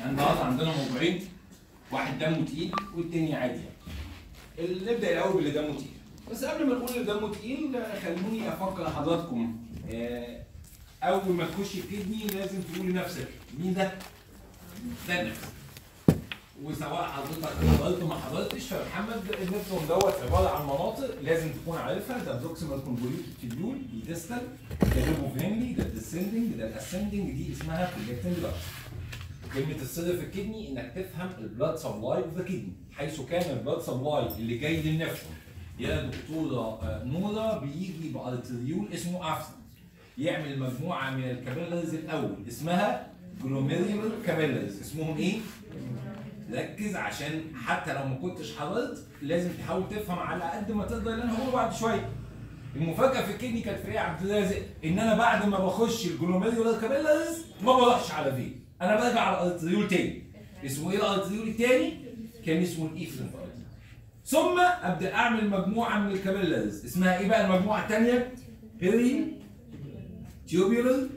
النهارده عندنا موضوعين واحد دمه تقيل والتاني عادي يعني. نبدا الاول باللي دمه تقيل بس قبل ما نقول اللي دمه تقيل آه، خلوني افكر حضراتكم آه، اول ما تخش الكدني لازم تقول لنفسك مين ده؟ ده النفس وسواء حضرتك حضرت ما حضرتش فمحمد النفرون دوت عباره عن مناطق لازم تكون عارفها ده بروكسيمال كونفوليوتد تيبيول دي ديستال ده ليبوفينلي ده الديسندنج ده الاسندنج دي اسمها كولكتنج بلاد كلمة السر في الكدني انك تفهم البلاد سبلاي اوف ذا كدني حيث كان البلاد سبلاي اللي جاي للنفرون يا دكتورة آه، نورة بيجي بارتريول اسمه افرن يعمل مجموعة من الكابيلرز الأول اسمها جلوميريولار كابيلرز اسمهم ايه؟ ركز عشان حتى لو ما كنتش حضرت لازم تحاول تفهم على قد ما تقدر اللي انا هقوله بعد شويه. المفاجاه في الكدني كانت في ايه يا عبد الرازق؟ ان انا بعد ما بخش الجلوميريولار كابيلرز ما بروحش على فين. انا برجع على الارتريول تاني. اسمه ايه الارتريول التاني؟ كان اسمه الايفرنت ثم ابدا اعمل مجموعه من الكابيلرز اسمها ايه بقى المجموعه الثانيه؟ بيري تيوبولار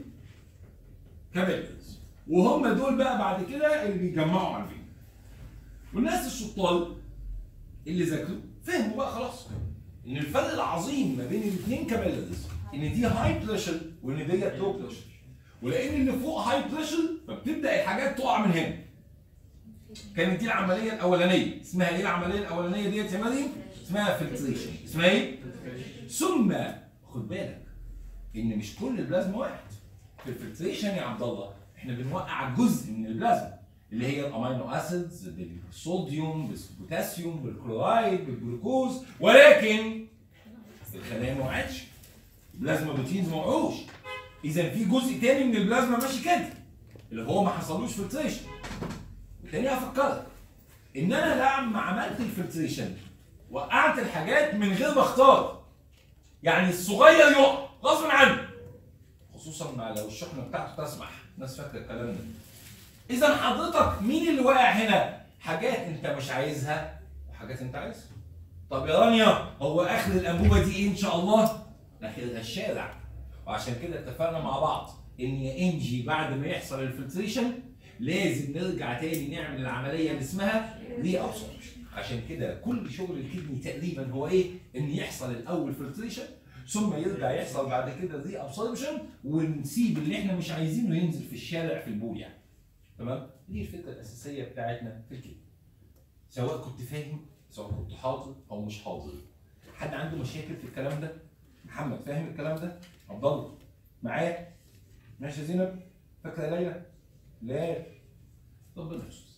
كابيلرز وهم دول بقى بعد كده اللي بيجمعوا على الفين والناس الشطار اللي ذاكروا فهموا بقى خلاص ان الفرق العظيم ما بين الاثنين كابيلرز ان دي هاي بريشر وان دي لو بريشر ولان اللي فوق هاي بريشر فبتبدا الحاجات تقع من هنا كانت دي العمليه الاولانيه اسمها ايه العمليه الاولانيه ديت يا مريم اسمها فلتريشن اسمها ايه ثم خد بالك ان مش كل البلازما واحد في الفلتريشن يا عبد الله احنا بنوقع جزء من البلازما اللي هي الامينو اسيدز بالصوديوم بالبوتاسيوم بالكلورايد بالجلوكوز ولكن الخلايا ما وقعتش البلازما بروتينز ما وقعوش اذا في جزء تاني من البلازما ماشي كده اللي هو ما حصلوش فلتريشن تاني افكرك ان انا لما عملت الفلتريشن وقعت الحاجات من غير ما اختار يعني الصغير يقع غصب عنه خصوصا مع لو الشحنه بتاعته تسمح الناس فاكره الكلام ده اذا حضرتك مين اللي واقع هنا حاجات انت مش عايزها وحاجات انت عايزها طب يا رانيا هو اخر الانبوبه دي ايه ان شاء الله اخرها الشارع وعشان كده اتفقنا مع بعض ان يا انجي بعد ما يحصل الفلتريشن لازم نرجع تاني نعمل العمليه اللي اسمها ري ابسوربشن عشان كده كل شغل الكدني تقريبا هو ايه ان يحصل الاول فلتريشن ثم يرجع يحصل بعد كده ري ابسوربشن ونسيب اللي احنا مش عايزينه ينزل في الشارع في البول يعني تمام دي الفكره الاساسيه بتاعتنا في الكدني سواء كنت فاهم سواء كنت حاضر او مش حاضر حد عنده مشاكل في الكلام ده محمد فاهم الكلام ده عبد الله معايا ماشي يا زينب فاكره يا ليلى لا ربنا يستر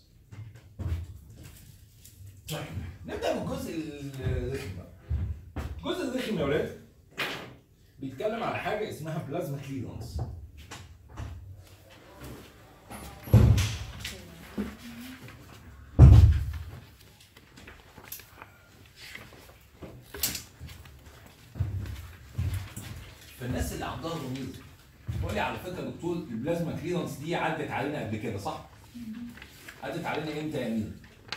طيب نبدا بالجزء الرخم بقى. الجزء الرخم يا ولاد بيتكلم على حاجه اسمها بلازما كليرنس فالناس اللي عندها ضمير تقول لي على فكره يا دكتور البلازما كليرنس دي عدت علينا قبل كده صح؟ عدت علينا امتى يا امير؟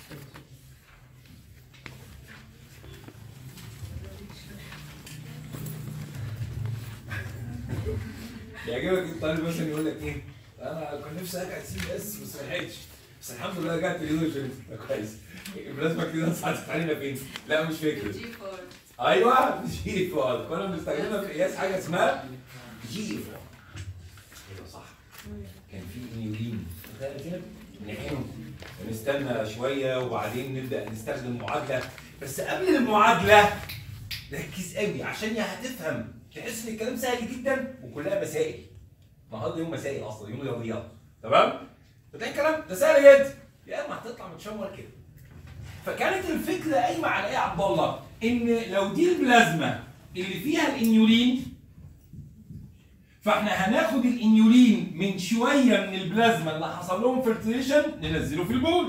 يعجبك الطالب مثلا يقول لك ايه؟ انا كان نفسي ارجع سي اس بس ما لحقتش بس الحمد لله رجعت اليوم كويس البلازما كليرنس عدت علينا فين؟ لا مش فاكر جي فور ايوه جي فور كنا بنستخدمها في قياس حاجه اسمها جي فور ايوه صح كان في نيورين تخيل كده نحن ونستنى شويه وبعدين نبدا نستخدم معادله بس قبل المعادله ركز قوي عشان يا هتفهم تحس ان الكلام سهل جدا وكلها مسائل النهارده يوم مسائل اصلا يوم رياضيات تمام فتلاقي الكلام ده سهل جدا يا اما هتطلع متشمر كده فكانت الفكره قايمه على ايه يا عبد الله؟ ان لو دي البلازما اللي فيها الانيولين فاحنا هناخد الانيولين من شويه من البلازما اللي حصل لهم فلتريشن ننزله في البول.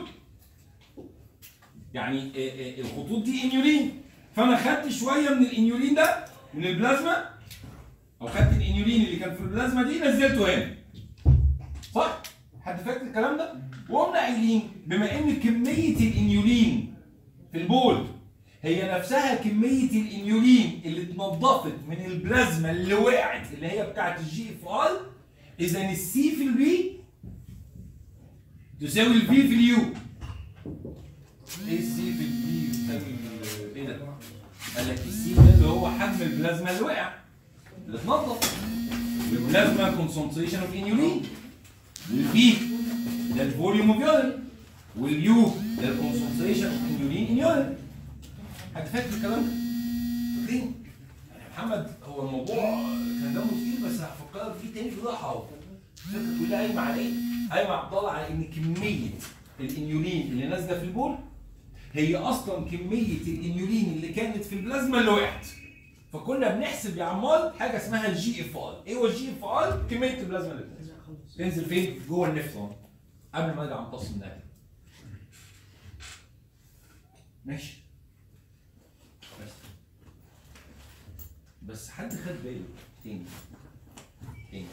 يعني آه، آه، الخطوط دي انيولين فانا خدت شويه من الانيولين ده من البلازما او خدت الانيولين اللي كان في البلازما دي نزلته هنا. صح؟ حد فاكر الكلام ده؟ وقمنا قايلين بما ان كميه الانيولين في البول هي نفسها كميه الانيولين اللي اتنضفت من البلازما اللي وقعت اللي هي بتاعت الجي اف ار اذا السي في البي تساوي الفي في اليو ايه السي في الفي تساوي ال- ايه ده؟ قال لك السي ده اللي هو حجم البلازما اللي وقع اللي اتنضف والبلازما كونسنتريشن اوف انيولين والفي ده الفوليوم اوف يورين واليو ده الكونسنتريشن اوف انيولين ان يورين حد فاكر الكلام ده؟ فاكرين؟ يا محمد هو الموضوع كان دمه تقيل بس هفكرك فيه تاني في راحه اهو فكره كلها قايمه على ايه؟ قايمه يا عبد الله على ان كميه الانيولين اللي نازله في البول هي اصلا كميه الانيولين اللي كانت في البلازما اللي وقعت فكنا بنحسب يا عمار حاجه اسمها الجي اف ار ايه هو الجي اف ار كميه البلازما اللي بتنزل تنزل فين جوه النفرون قبل ما ارجع امتص من الاكل ماشي بس بس حد خد باله تاني تاني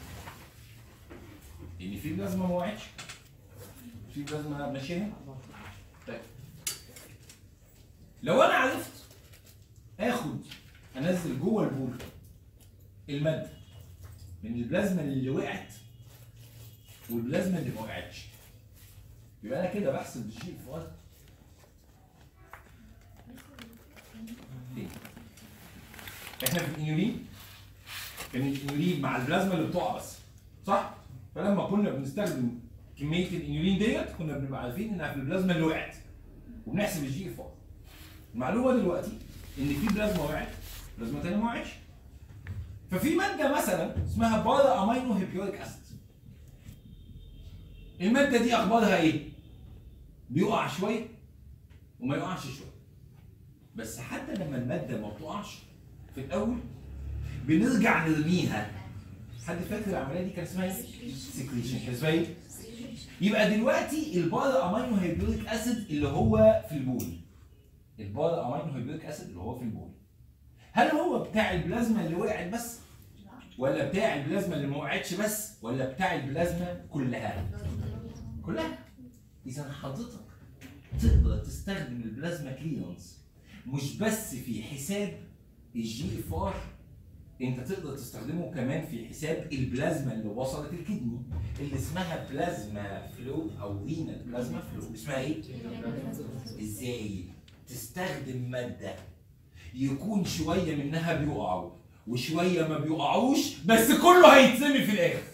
ان في بلازما ما وقعتش في بلازما ماشيه طيب لو انا عرفت اخد انزل جوه البول الماده من البلازما اللي وقعت والبلازما اللي ما وقعتش يبقى انا كده بحسب الجي اف ار احنا في الانيولين كان الانيولين مع البلازما اللي بتقع بس صح؟ فلما كنا بنستخدم كميه الانيولين ديت كنا بنبقى عارفين انها في البلازما اللي وقعت وبنحسب الجي اف ار المعلومه دلوقتي ان في بلازما وقعت بلازما تانية ما وقعتش ففي ماده مثلا اسمها بارا امينو هيبيوريك اسيد الماده دي اخبارها ايه؟ بيقع شويه وما يقعش شويه بس حتى لما الماده ما بتقعش في الاول بنرجع نرميها حد فاكر العمليه دي كان اسمها ايه؟ سكريشن كان اسمها ايه؟ يبقى دلوقتي البارا امينو هيبيوريك اسيد اللي هو في البول البارا امينو هيبيوريك اسيد اللي هو في البول هل هو بتاع البلازما اللي وقعت بس ولا بتاع البلازما اللي ما وقعتش بس ولا بتاع البلازما كلها كلها اذا حضرتك تقدر تستخدم البلازما كليرنس مش بس في حساب الجي اف ار انت تقدر تستخدمه كمان في حساب البلازما اللي وصلت الكدني اللي اسمها بلازما فلو او رينال بلازما فلو اسمها ايه؟ ازاي؟ تستخدم ماده يكون شويه منها بيقعوا وشويه ما بيقعوش بس كله هيتسمي في الاخر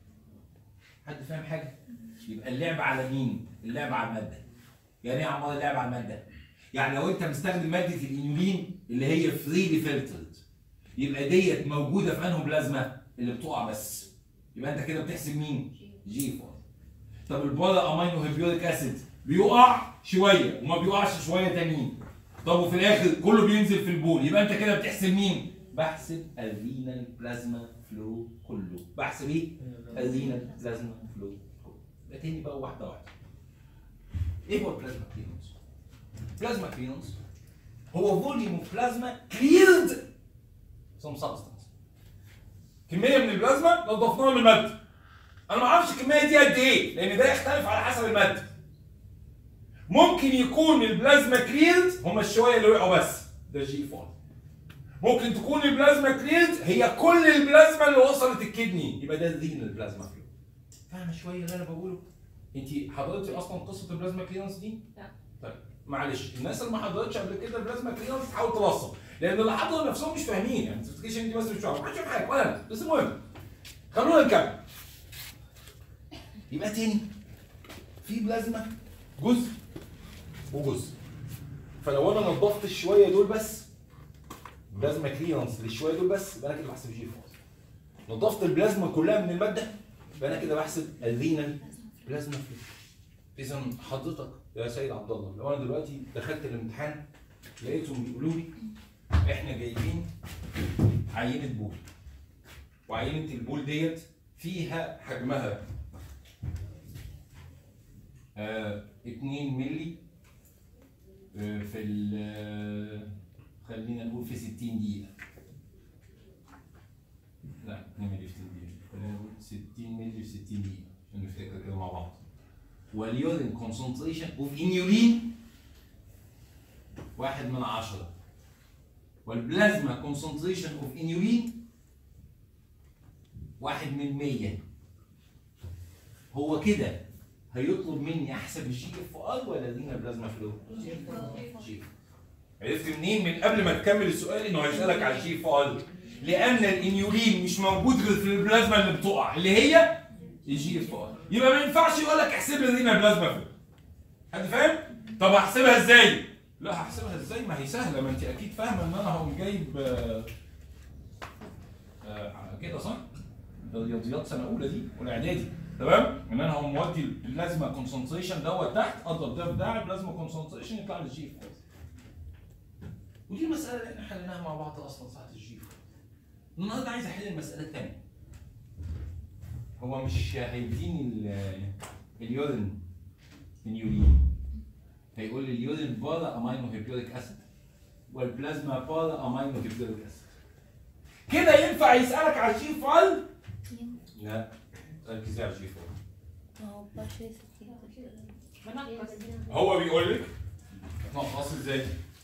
حد فاهم حاجه؟ يبقى اللعب على مين؟ اللعب على الماده يعني ايه يا عمار اللعب على الماده؟ يعني لو انت مستخدم ماده الانيولين اللي هي فريلي فلترد يبقى ديت موجوده في انهي بلازما اللي بتقع بس يبقى انت كده بتحسب مين؟ جي فور طب البارا امينو هيبيوريك اسيد بيقع شويه وما بيقعش شويه تانيين طب وفي الاخر كله بينزل في البول يبقى انت كده بتحسب مين؟ بحسب الرينال بلازما فلو كله بحسب ايه؟ الرينال بلازما فلو كله يبقى تاني بقى واحده واحده ايه هو البلازما كليرنس؟ بلازما كليرنس هو فوليوم اوف بلازما كليرد سم سبستانس كميه من البلازما لو ضفناها من الماده انا ما اعرفش الكميه دي قد ايه لان ده يختلف على حسب الماده ممكن يكون البلازما كليرد هم الشويه اللي وقعوا بس ده جي فور ممكن تكون البلازما كليرد هي كل البلازما اللي وصلت الكدني يبقى ده الرينال البلازما فلو فاهمه شويه اللي انا بقوله انت حضرتي اصلا قصه البلازما كليرنس دي لا. طيب معلش الناس اللي ما حضرتش قبل كده البلازما كليرنس تحاول توصل لان اللي حضروا نفسهم مش فاهمين يعني ما تفتكريش انت بس مش فاهم محدش فاهم حاجه ولا أنا. بس المهم خلونا نكمل يبقى تاني في بلازما جزء وجزء فلو انا نظفت الشويه دول بس بلازما كليرنس للشويه دول بس يبقى انا كده بحسب جي فاز نظفت البلازما كلها من الماده يبقى انا كده بحسب الرينال بلازما فلو اذا حضرتك يا سيد عبد الله لو انا دلوقتي دخلت الامتحان لقيتهم بيقولوا لي احنا جايبين عينه بول وعينه البول ديت فيها حجمها آه 2 مللي آه في ال آه، خلينا نقول في 60 دقيقة لا 2 مللي في 60 دقيقة خلينا نقول 60 مللي في 60 دقيقة عشان نفتكر كده مع بعض واليورين كونسنتريشن اوف انيولين واحد من عشرة والبلازما كونسنتريشن اوف انيولين واحد من مية هو كده هيطلب مني احسب الجي اف ار ولا الرينال بلازما فلو؟ جي عرفت منين؟ من قبل ما تكمل السؤال انه هيسالك على الجي اف ار لان الانيولين مش موجود غير في البلازما اللي بتقع اللي هي الجي اف ار يبقى ما ينفعش يقول لك احسب لي الرينال بلازما فلو حد فاهم؟ طب هحسبها ازاي؟ لا هحسبها ازاي؟ ما هي سهله ما انت اكيد فاهمه ان انا هقوم جايب آه، آه، كده صح؟ ده رياضيات سنه اولى دي اولى اعدادي تمام؟ ان انا هقوم مودي البلازما كونسنتريشن دوت تحت اضرب ده في ده البلازما كونسنتريشن يطلع لي الجي اف ودي المساله اللي احنا حليناها مع بعض اصلا ساعه الجي اف النهارده عايز احل المساله الثانيه هو مش هيديني ال- اليورين اليورين هيقول لي اليورين بارا امينو هيبيوريك اسيد والبلازما بارا امينو هيبيوريك اسيد كده ينفع يسالك على الجي فايل لا ركز على الجي فايل ما هو بشري ستين هو بيقول لك هتنقص ازاي؟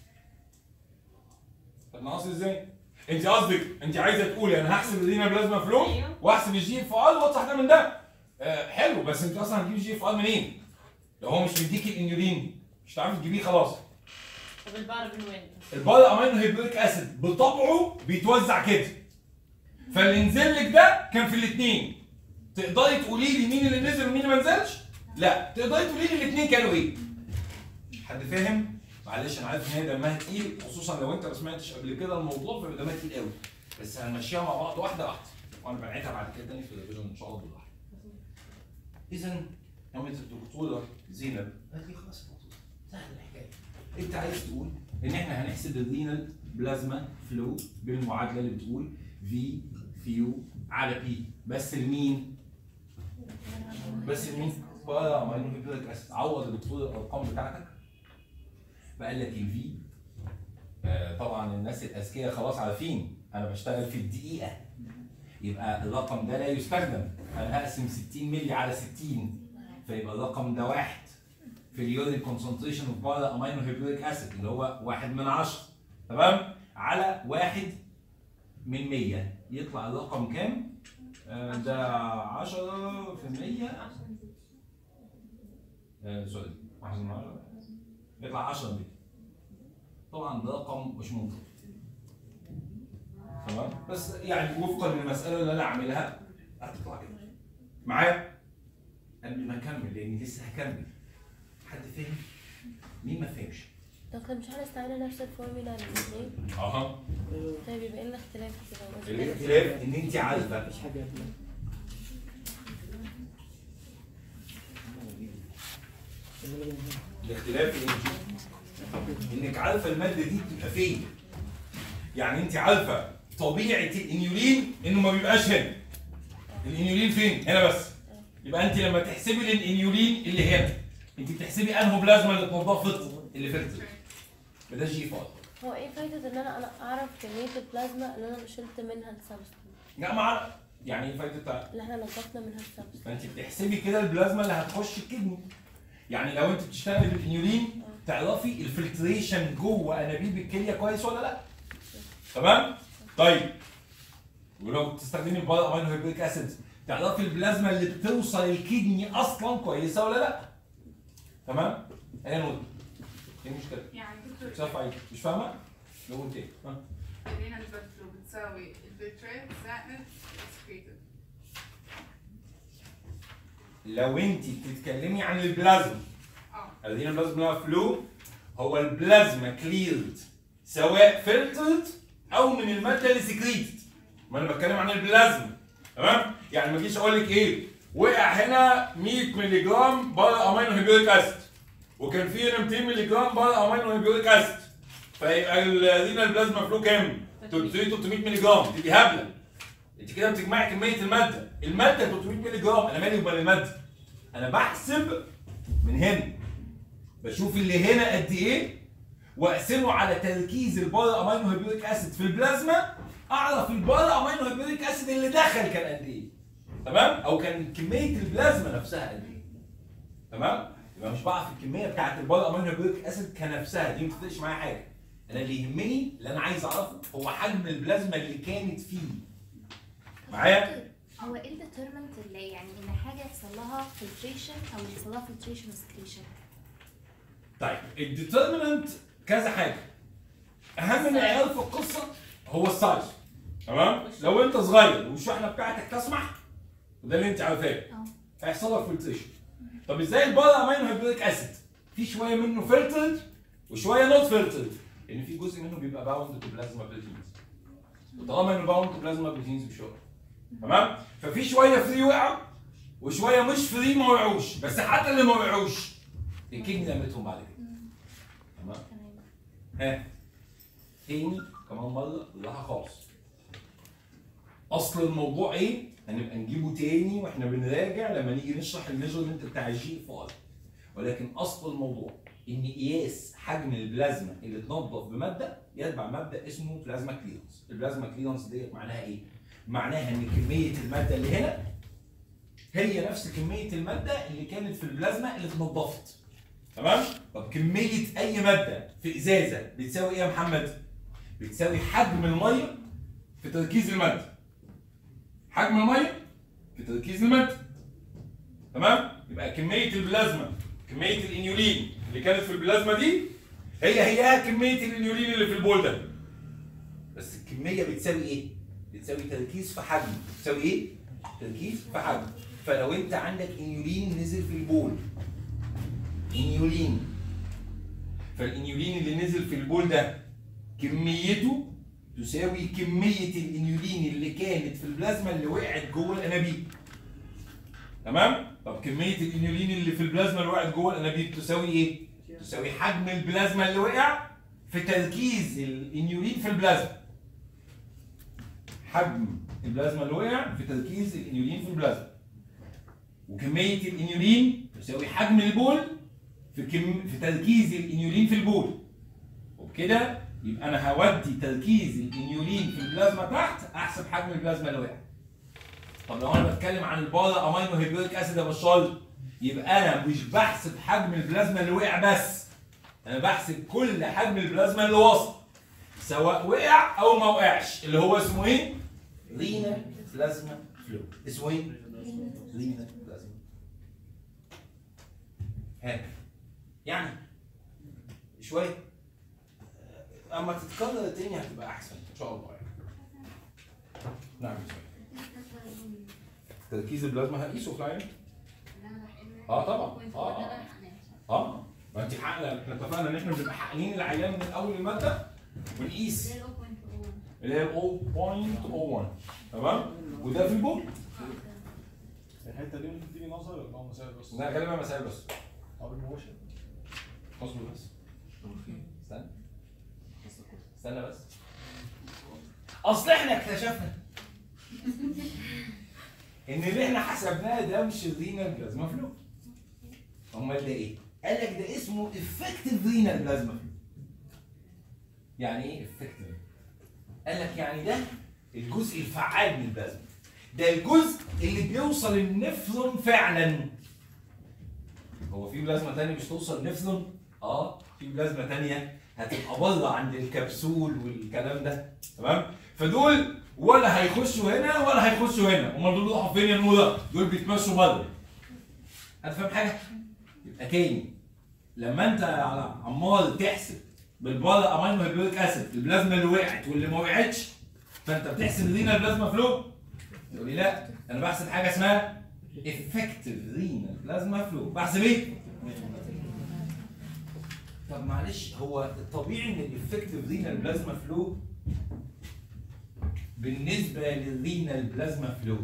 هتنقص ازاي؟ انت قصدك انت عايزه تقولي انا هحسب الرينا بلازما فلو ايوه. واحسب الجي اف ار واطلع ده من ده آه حلو بس انت اصلا هتجيب الجي اف ار منين؟ لو هو مش مديك الانيولين مش هتعرفي تجيبيه خلاص طب البعرف من وين؟ البايو امينو هيبريك اسيد بطبعه بيتوزع كده فاللي نزل لك ده كان في الاثنين تقدري تقولي لي مين اللي نزل ومين اللي ما نزلش؟ لا تقدري تقولي لي الاثنين كانوا ايه؟ حد فاهم؟ معلش انا عارف ان هي دمها تقيل خصوصا لو انت ما سمعتش قبل كده الموضوع فبيبقى دمها تقيل قوي بس هنمشيها مع بعض واحده واحده وانا بنعيدها بعد كده تاني في الريفيجن ان شاء الله بالراحه. اذا قامت الدكتوره زينب قالت لي خلاص الموضوع سهل الحكايه انت عايز تقول ان احنا هنحسب الرينال بلازما فلو بالمعادله اللي بتقول في فيو على بي بس لمين؟ بس لمين؟ بقى امينو هيبريك اسيد عوض الدكتور الارقام بتاعتك فقال لك الفي آه طبعا الناس الاذكياء خلاص عارفين انا بشتغل في الدقيقه يبقى الرقم ده لا يستخدم انا هقسم 60 مللي على 60 فيبقى الرقم ده واحد في اليورين كونسنتريشن اوف بارا امينو هيبريك اسيد اللي هو واحد من عشرة تمام على واحد من 100 يطلع الرقم كام؟ آه، ده 10 في 100 آه، سوري 10 من 10 يطلع 10 من 100 طبعا ده رقم مش منطقي تمام بس يعني وفقا للمساله اللي انا عاملها هتطلع كده معايا قبل ما اكمل لاني لسه هكمل حد فهم مين ما فهمش دكتور مش هنستعمل نفس الفورمولا الاثنين اها طيب يبقى لنا اختلاف كده الاختلاف ان انت عارفه مفيش حاجة قبلها. الاختلاف ان انك عارفه الماده دي بتبقى فين يعني انت عارفه طبيعه الانيولين انه ما بيبقاش هنا الانيولين فين هنا بس يبقى انت لما تحسبي الانيولين اللي هنا انت بتحسبي انهو بلازما اللي اتنضفت اللي فاتت ده جي فاضي هو ايه فايدة ان انا انا اعرف كمية البلازما اللي انا شلت منها السبستنس لا مع يعني ايه فايده اللي احنا نضفنا منها السبستنس فانت بتحسبي كده البلازما اللي هتخش الكدني يعني لو انت بتشتغلي بالانيولين تعرفي الفلتريشن جوه انابيب الكليه كويس ولا لا تمام طيب ولو بتستخدمي البايو امينو هيبريك اسيد تعرفي البلازما اللي بتوصل الكدني اصلا كويسه ولا لا تمام ايه نقطه ايه المشكله يعني دكتور شايف عيد مش فاهمه لو قلت ايه ها؟ الرينا البكترو بتساوي الفلتريت زائد السكريتد لو انت بتتكلمي عن البلازما اه الذين بلازما فلو هو البلازما كليرد سواء فلترد او من الماده اللي سكريتد ما انا بتكلم عن البلازما تمام يعني ما اجيش اقول لك ايه وقع هنا 100 مللي جرام بارا امينو هيبريك اسيد وكان في هنا 200 مللي جرام بارا امينو هيبريك اسيد فيبقى الذين البلازما فلو كام 300 300 مللي جرام تبقي هبله انت كده بتجمعي كميه الماده الماده 300 مللي جرام انا مالي ومال الماده انا بحسب من هنا بشوف اللي هنا قد ايه واقسمه على تركيز البارا امينو هيبريك اسيد في البلازما اعرف البارا امينو هيبريك اسيد اللي دخل كان قد ايه تمام او كان كميه البلازما نفسها قد ايه تمام يبقى مش بعرف الكميه بتاعت البارا امينو هيبريك اسيد كنفسها دي ما تفرقش معايا حاجه انا اللي يهمني اللي انا عايز اعرفه هو حجم البلازما اللي كانت فيه معايا هو ايه الديترمنت اللي يعني ان حاجه يحصل لها فلتريشن او يحصل لها فلتريشن وسكريشن طيب الديترميننت كذا حاجه اهم معيار في القصه هو السايز تمام لو انت صغير والشحنه بتاعتك تسمح وده اللي انت عارفاه اه هيحصل لك فلتريشن طب ازاي البارا امينو هيدريك اسيد في شويه منه فلترد وشويه نوت فلترد لان في جزء منه بيبقى باوند تو بلازما بروتينز وطالما انه باوند تو بلازما بروتينز بشويه تمام ففي شويه فري وقعوا وشويه مش فري ما وقعوش بس حتى اللي ما وقعوش الكدني لمتهم بعد كده تمام تمام ها تاني كمان مره بالراحه خالص اصل الموضوع ايه؟ هنبقى نجيبه تاني واحنا بنراجع لما نيجي نشرح الميجرمنت بتاع الجي اف ار ولكن اصل الموضوع ان قياس حجم البلازما اللي اتنضف بماده يتبع مبدا اسمه بلازما كليرنس البلازما كليرنس ديت معناها ايه؟ معناها ان كميه الماده اللي هنا هي نفس كميه الماده اللي كانت في البلازما اللي اتنضفت تمام؟ طب كميه اي ماده في ازازه بتساوي ايه يا محمد؟ بتساوي حجم الميه في تركيز الماده حجم الميه في تركيز الماده تمام؟ يبقى كميه البلازما كميه الانيولين اللي كانت في البلازما دي هي هي كميه الانيولين اللي في البول ده بس الكميه بتساوي ايه؟ بتساوي تركيز في حجم بتساوي ايه؟ تركيز في حجم فلو انت عندك انيولين نزل في البول انيولين فالانيولين اللي نزل في البول ده كميته تساوي كمية الانيولين اللي كانت في البلازما اللي وقعت جوه الانابيب. تمام؟ طب كمية الانيولين اللي في البلازما اللي وقعت جوه الانابيب تساوي ايه؟ تساوي حجم البلازما اللي وقع في تركيز الانيولين في البلازما. حجم البلازما اللي وقع في تركيز الانيولين في البلازما. وكمية الانيولين تساوي حجم البول في كم في تركيز الانيولين في البول. وبكده يبقى انا هودي تركيز الانيولين في البلازما تحت احسب حجم البلازما اللي وقع. طب لو انا بتكلم عن البارا امينو هيدريك اسيد يا بشار يبقى انا مش بحسب حجم البلازما اللي وقع بس انا بحسب كل حجم البلازما اللي وصل سواء وقع او ما وقعش اللي هو اسمه ايه؟ رينا بلازما فلو اسمه ايه؟ رينا بلازما ها يعني شويه اما تتكرر تاني هتبقى احسن ان شاء الله يعني نعم تركيز البلازما هقيسه في العين اه طبعا اه اه اه ما انت حق احنا اتفقنا ان احنا بنبقى حقنين العيان من اول الماده ونقيس اللي هي 0.01 تمام وده في البول الحته دي ممكن تيجي نظري ولا هو مسائل بس؟ لا غالبا مسائل بس طب الموشن اصبر بس استنى استنى بس اصل احنا اكتشفنا ان اللي احنا حسبناه ده مش الرينال بلازما فلو امال ده ايه؟ قال لك ده اسمه افكتيف رينال بلازما فلو يعني ايه افكتيف؟ قال لك يعني ده الجزء الفعال من البلازما ده الجزء اللي بيوصل النفرون فعلا هو في بلازما تانية مش توصل نفرون؟ اه في بلازما تانية هتبقى بره عند الكبسول والكلام ده تمام؟ فدول ولا هيخشوا هنا ولا هيخشوا هنا، امال دول راحوا فين يا نورة؟ دول بيتمشوا بره. هتفهم حاجة؟ يبقى تاني لما انت على عمال تحسب بالبارا امينو هيدريك اسيد البلازما اللي وقعت واللي ما وقعتش فانت بتحسب رينا البلازما فلو تقول لي لا انا بحسب حاجه اسمها افكتيف رينا بلازما فلو بحسب ايه؟ طب معلش هو الطبيعي ان الافكتيف رينال بلازما فلو بالنسبه للرينال بلازما فلو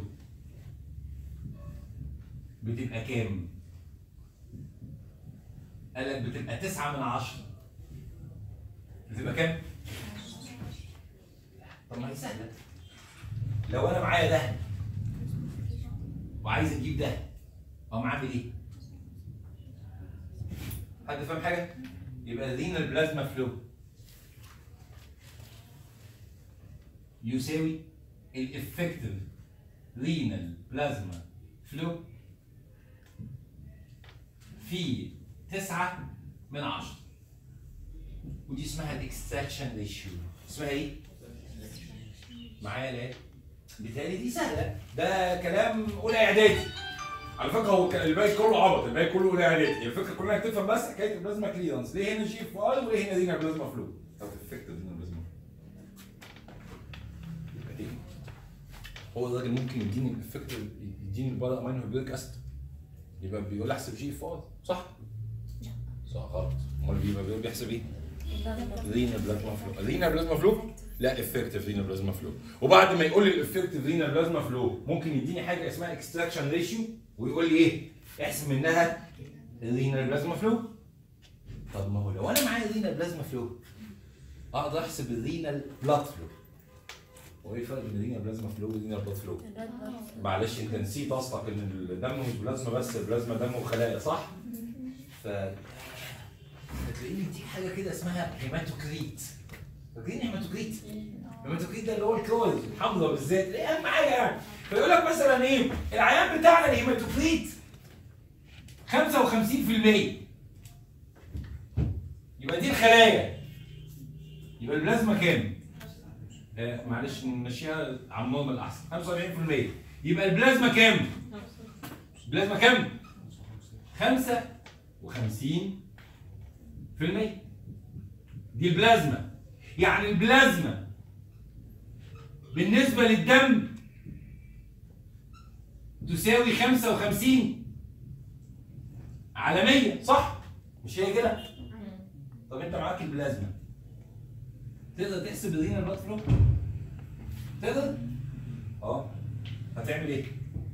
بتبقى كام؟ قال لك بتبقى 9 من 10 بتبقى كام؟ طب ما هي سهله لو انا معايا ده وعايز اجيب ده اقوم عامل ايه؟ حد فاهم حاجه؟ يبقى الرينال بلازما فلو يساوي الافكتيف رينال بلازما فلو في 9 من 10 ودي اسمها الاكستراكشن ريشيو اسمها ايه؟ معايا لا بالتالي دي سهله ده كلام اولى اعدادي على فكره هو كان الباقي كله عبط الباقي كله اولى اعدادي هي الفكره كلها انك تفهم بس حكايه البلازما كليرنس ليه هنا جي اف اي وليه هنا دينا بلازما فلو طب افكت دينا بلازما يبقى دي هو الراجل ممكن يديني الافكت يديني البارا امينو هيبريك اسيد يبقى بيقول لي احسب جي اف اي صح؟ صح غلط امال بيبقى بيقول بيحسب ايه؟ رينا بلازما فلو رينا بلازما فلو لا افكتيف رينا بلازما فلو وبعد ما يقول لي الافكتيف رينا بلازما فلو ممكن يديني حاجه اسمها اكستراكشن ريشيو ويقول لي ايه احسب منها الرينا بلازما فلو طب ما هو لو انا معايا رينا بلازما فلو اقدر احسب الرينا بلاد فلو هو ايه الفرق بين الرينا بلازما فلو والرينا بلاد فلو معلش انت نسيت اصلك ان الدم مش بلازما بس البلازما دم وخلايا صح؟ ف هتلاقيني دي حاجه كده اسمها هيماتوكريت فاكرين هيماتوكريت؟ الهيماتوكريت ده اللي هو الكروز الحمراء بالذات اللي هي اهم حاجه يعني فيقول لك مثلا ايه العيان بتاعنا الهيماتوكريت 55% يبقى دي الخلايا يبقى البلازما كام؟ آه معلش نمشيها على النورمال احسن 75% يبقى البلازما كام؟ البلازما كام؟ 55 في المية دي البلازما يعني البلازما بالنسبة للدم تساوي 55 على 100 صح؟ مش هي كده؟ طب انت معاك البلازما تقدر تحسب الرينا بلاد فلو؟ تقدر؟ اه هتعمل ايه؟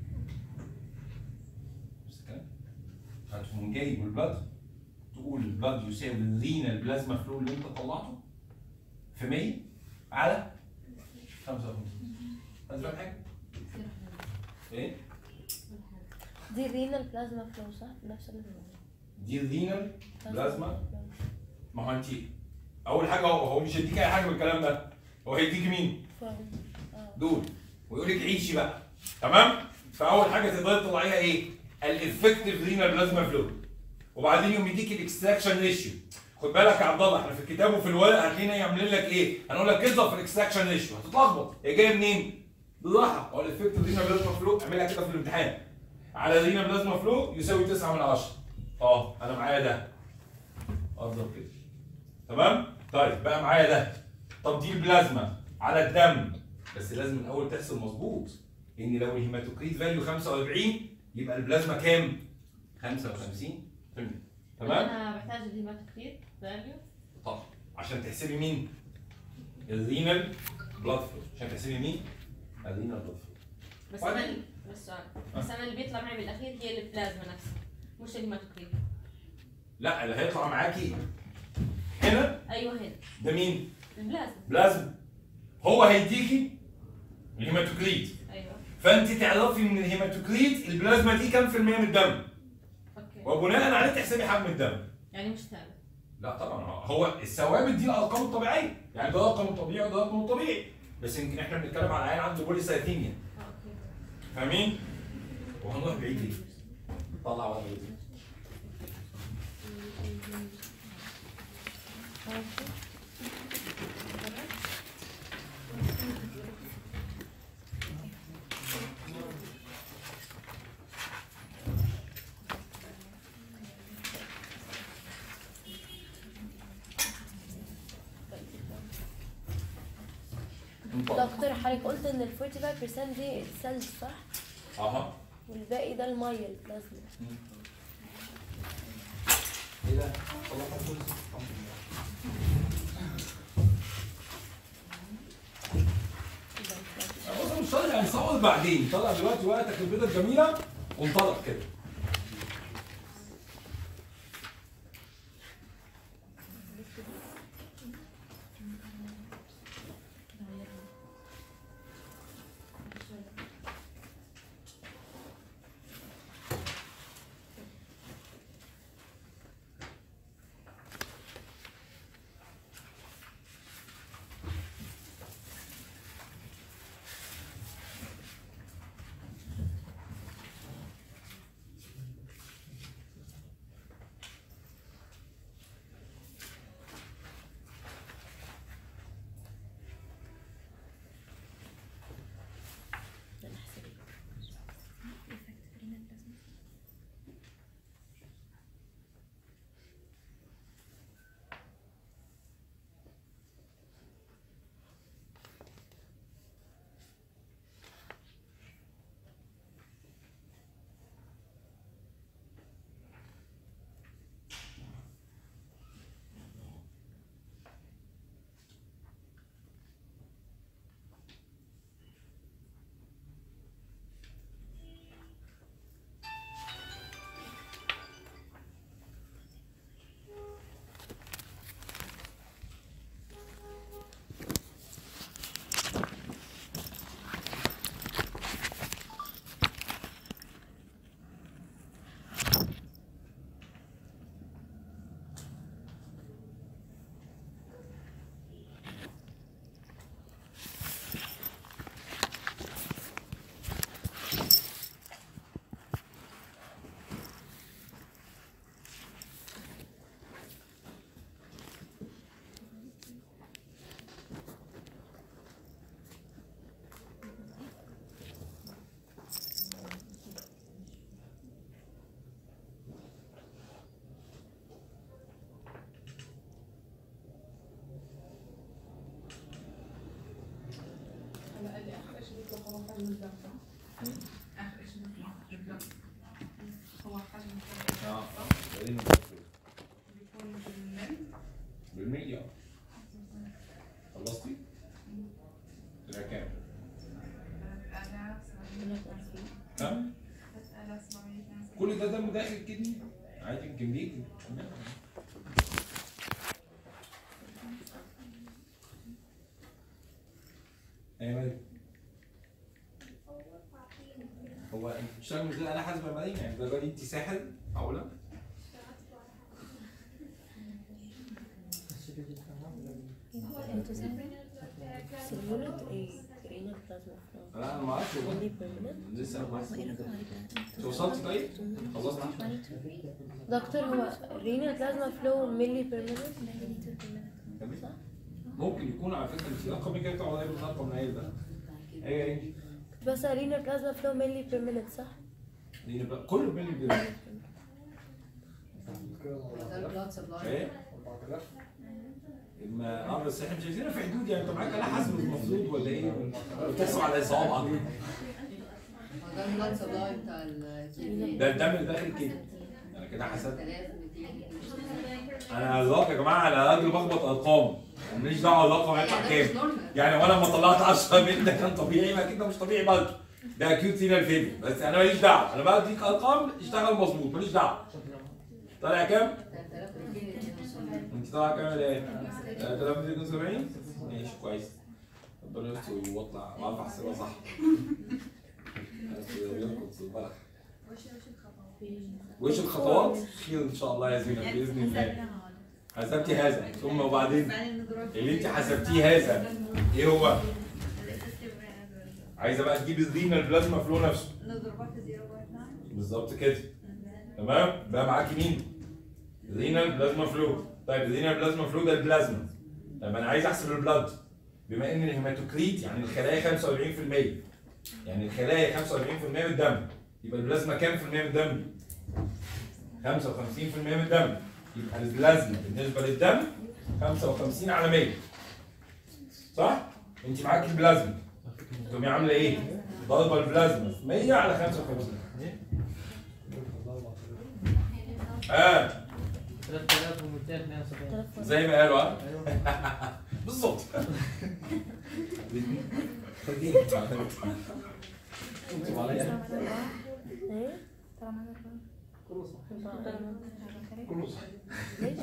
نفس الكلام هتقوم جايب البلاد تقول البلاد يساوي الرينا البلازما فلو اللي انت طلعته في 100 على 55 انت فاهم حاجه؟ ايه؟ دي رينال بلازما فلو صح؟ نفس ال دي الرينال بلازما ما هو انت اول حاجه هو هو مش هيديك اي حاجه من الكلام ده هو هيديك مين؟ فاهم اه دول ويقول لك عيشي بقى تمام؟ فاول حاجه تقدري تطلعيها ايه؟ الافكتيف رينال بلازما فلو وبعدين يقوم يديك الاكستراكشن ريشيو خد بالك يا عبد الله احنا في الكتاب وفي الورق هتلاقينا يعمل لك ايه؟ هنقول لك اضرب في الاكستراكشن ريشيو هتتلخبط هي جايه منين؟ بالراحه هو الافكتيف رينال بلازما فلو اعملها كده في الامتحان على رينال بلازما فلو يساوي 9 من 10 اه انا معايا ده اضرب كده تمام؟ طيب بقى معايا ده طب دي البلازما على الدم بس لازم الاول تحسب مظبوط ان لو الهيماتوكريت فاليو 45 يبقى البلازما كام؟ 55 تمام؟ انا بحتاج الهيماتوكريت فاليو طب عشان تحسبي مين؟ الرينال بلاد فلو عشان تحسبي مين؟ الرينال بلاد فلو بس بعدين. انا بس سؤال بس انا اللي بيطلع معي بالاخير هي البلازما نفسها مش الهيماتوكريت لا اللي هيطلع معاكي هنا ايوه هنا ده مين؟ البلازما بلازما هو هيديكي الهيماتوكريت ايوه فانت تعرفي من الهيماتوكريت البلازما دي كام في المية من الدم اوكي وبناء عليه تحسبي حجم الدم يعني مش ثابت لا طبعا هو الثوابت دي الارقام الطبيعيه يعني ده رقم طبيعي وده رقم طبيعي بس يمكن احنا بنتكلم على عيان عنده بوليسايثيميا اه اوكي فاهمين؟ وهنروح بعيد ليه؟ طلع ورا بعيد دكتور حضرتك قلت ان ال 45% دي سيلز صح؟ اها والباقي ده الميه البلازما ايه ده؟ طلع خالص. بص مش طالع يعني صور بعدين طلع دلوقتي ورقتك البيضه الجميله وانطلق كده كل ده دم داخل الكدني عادي يمكن بيجي ايوه هو انت بتشتغل من غير آلة حاسبة مريم يعني الدرجة دي انت ساحر معقولة؟ سيلولت ايه كرينا بلازما فلو لا انا ما اعرفش والله ملي بيرمننت لسه ما اعرفش انت وصلتي طيب؟ خلصت دكتور هو رينا بلازما فلو ملي بيرمننت تمام ممكن يكون على فكره انت رقم كده بتقعد دايما الرقم العيل ده ايوه يا انجي بس رينا بلازما فلو ملي بيرمننت صح؟ دي بقى كله بين البيراميد كده blood supply. ايه 4000 ما اه بس احنا مش عايزينها في حدود يعني انت معاك آلة حاسبة المفروض ولا ايه؟ بتحسب على صوابعك هو ده البلاد سبلاي بتاع الكيدني ده الدم اللي داخل كده انا كده حسبت 3200 انا الواقع يا جماعه انا راجل بخبط ارقام ماليش دعوه الرقم هيطلع يعني ده مش كام نورمال يعني وانا لما طلعت 10 من ده كان طبيعي ما اكيد ده مش طبيعي برضه ده اكيوت سينال فيلي بس انا ماليش دعوه انا بديك ارقام اشتغل مظبوط ماليش دعوه طالع كام؟ 3272 انت طالع كام يا ايه؟ 3272 ماشي كويس ربنا يستر واطلع واعرف احسبها صح بس يرقص البلح وش الخطوات؟ خير ان شاء الله يا زينب باذن الله حسبتي هذا ثم وبعدين اللي انت حسبتيه هذا ايه هو؟ عايزه بقى تجيب الزينه البلازما فلو نفسه بالظبط كده تمام بقى معاكي مين؟ الرينال بلازما فلو طيب الرينال بلازما فلو ده البلازما طيب انا عايز احسب البلاد بما ان الهيماتوكريت يعني الخلايا 75% يعني الخلايا 45% من الدم يبقى البلازما كام في المية من الدم؟ 55% من الدم يبقى البلازما بالنسبه للدم 55 على 100 صح؟ انت معاكي البلازما تقومي عامله ايه؟ ضربه البلازما في 100 على 55 اه 3272 زي ما قالوا ها بالظبط ايه؟ كله صح كله صح ليش؟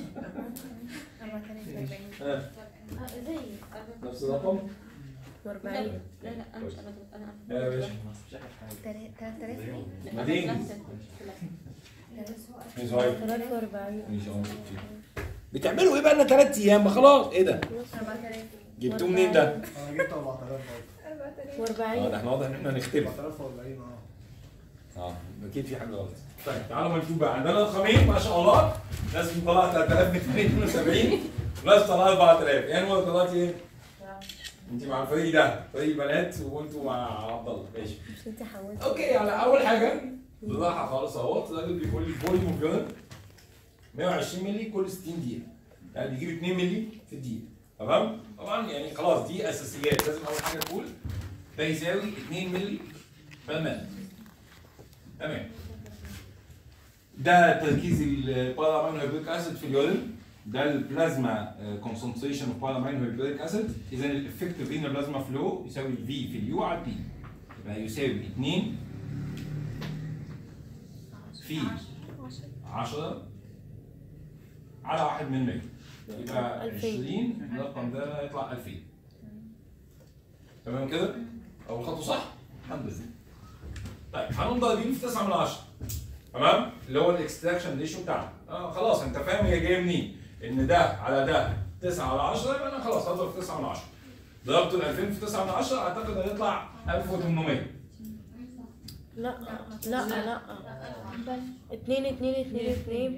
آه. زي نفس الرقم 40 لا لا انا مش انا انا يا باشا مدينة مش هاي 43 مش هاي بتعملوا ايه بقى لنا ثلاث ايام ما خلاص ايه ده؟ جبتوه منين ده؟ انا جبت 4000 برضه اه ده و40 احنا واضح ان احنا هنختلف 4040 اه اه اكيد في حاجه غلط طيب تعالوا ما نشوف بقى عندنا رقمين ما شاء الله ناس مطلعه 3272 وناس طلعت 4000 يعني هو طلعت ايه؟ انت مع الفريق ده فريق بنات وانتوا مع عبد الله ماشي مش انت حولت اوكي يعني اول حاجه بالراحه خالص اهوت الراجل بيقول لي فوليوم اوف يورين 120 مللي كل 60 دقيقه يعني بيجيب 2 مللي في الدقيقه تمام طبعا يعني خلاص دي اساسيات لازم اول حاجه تقول ده يساوي 2 مللي بالمال تمام ده تركيز البارامين هيدريك اسيد في اليورين ده البلازما كونسنتريشن اوف بارامين هيدريك اسيد اذا الافكتيف رينا بلازما فلو يساوي الفي في اليو على البي يبقى يساوي 2 في 10 على 1 من 100 يبقى 2000. 20 الرقم ده يطلع 2000 تمام كده؟ أول خطوة صح؟ الحمد لله طيب هنقوم ضاربين في 9 من 10 تمام؟ اللي هو الاكستراكشن ريشيو بتاعنا اه خلاص انت فاهم هي جايه منين؟ ان ده على ده 9 على 10 يبقى انا خلاص هضرب في 9 من 10 ضربت ال 2000 في 9 من 10 اعتقد هيطلع 1800 لا لا لا 2 2 2 2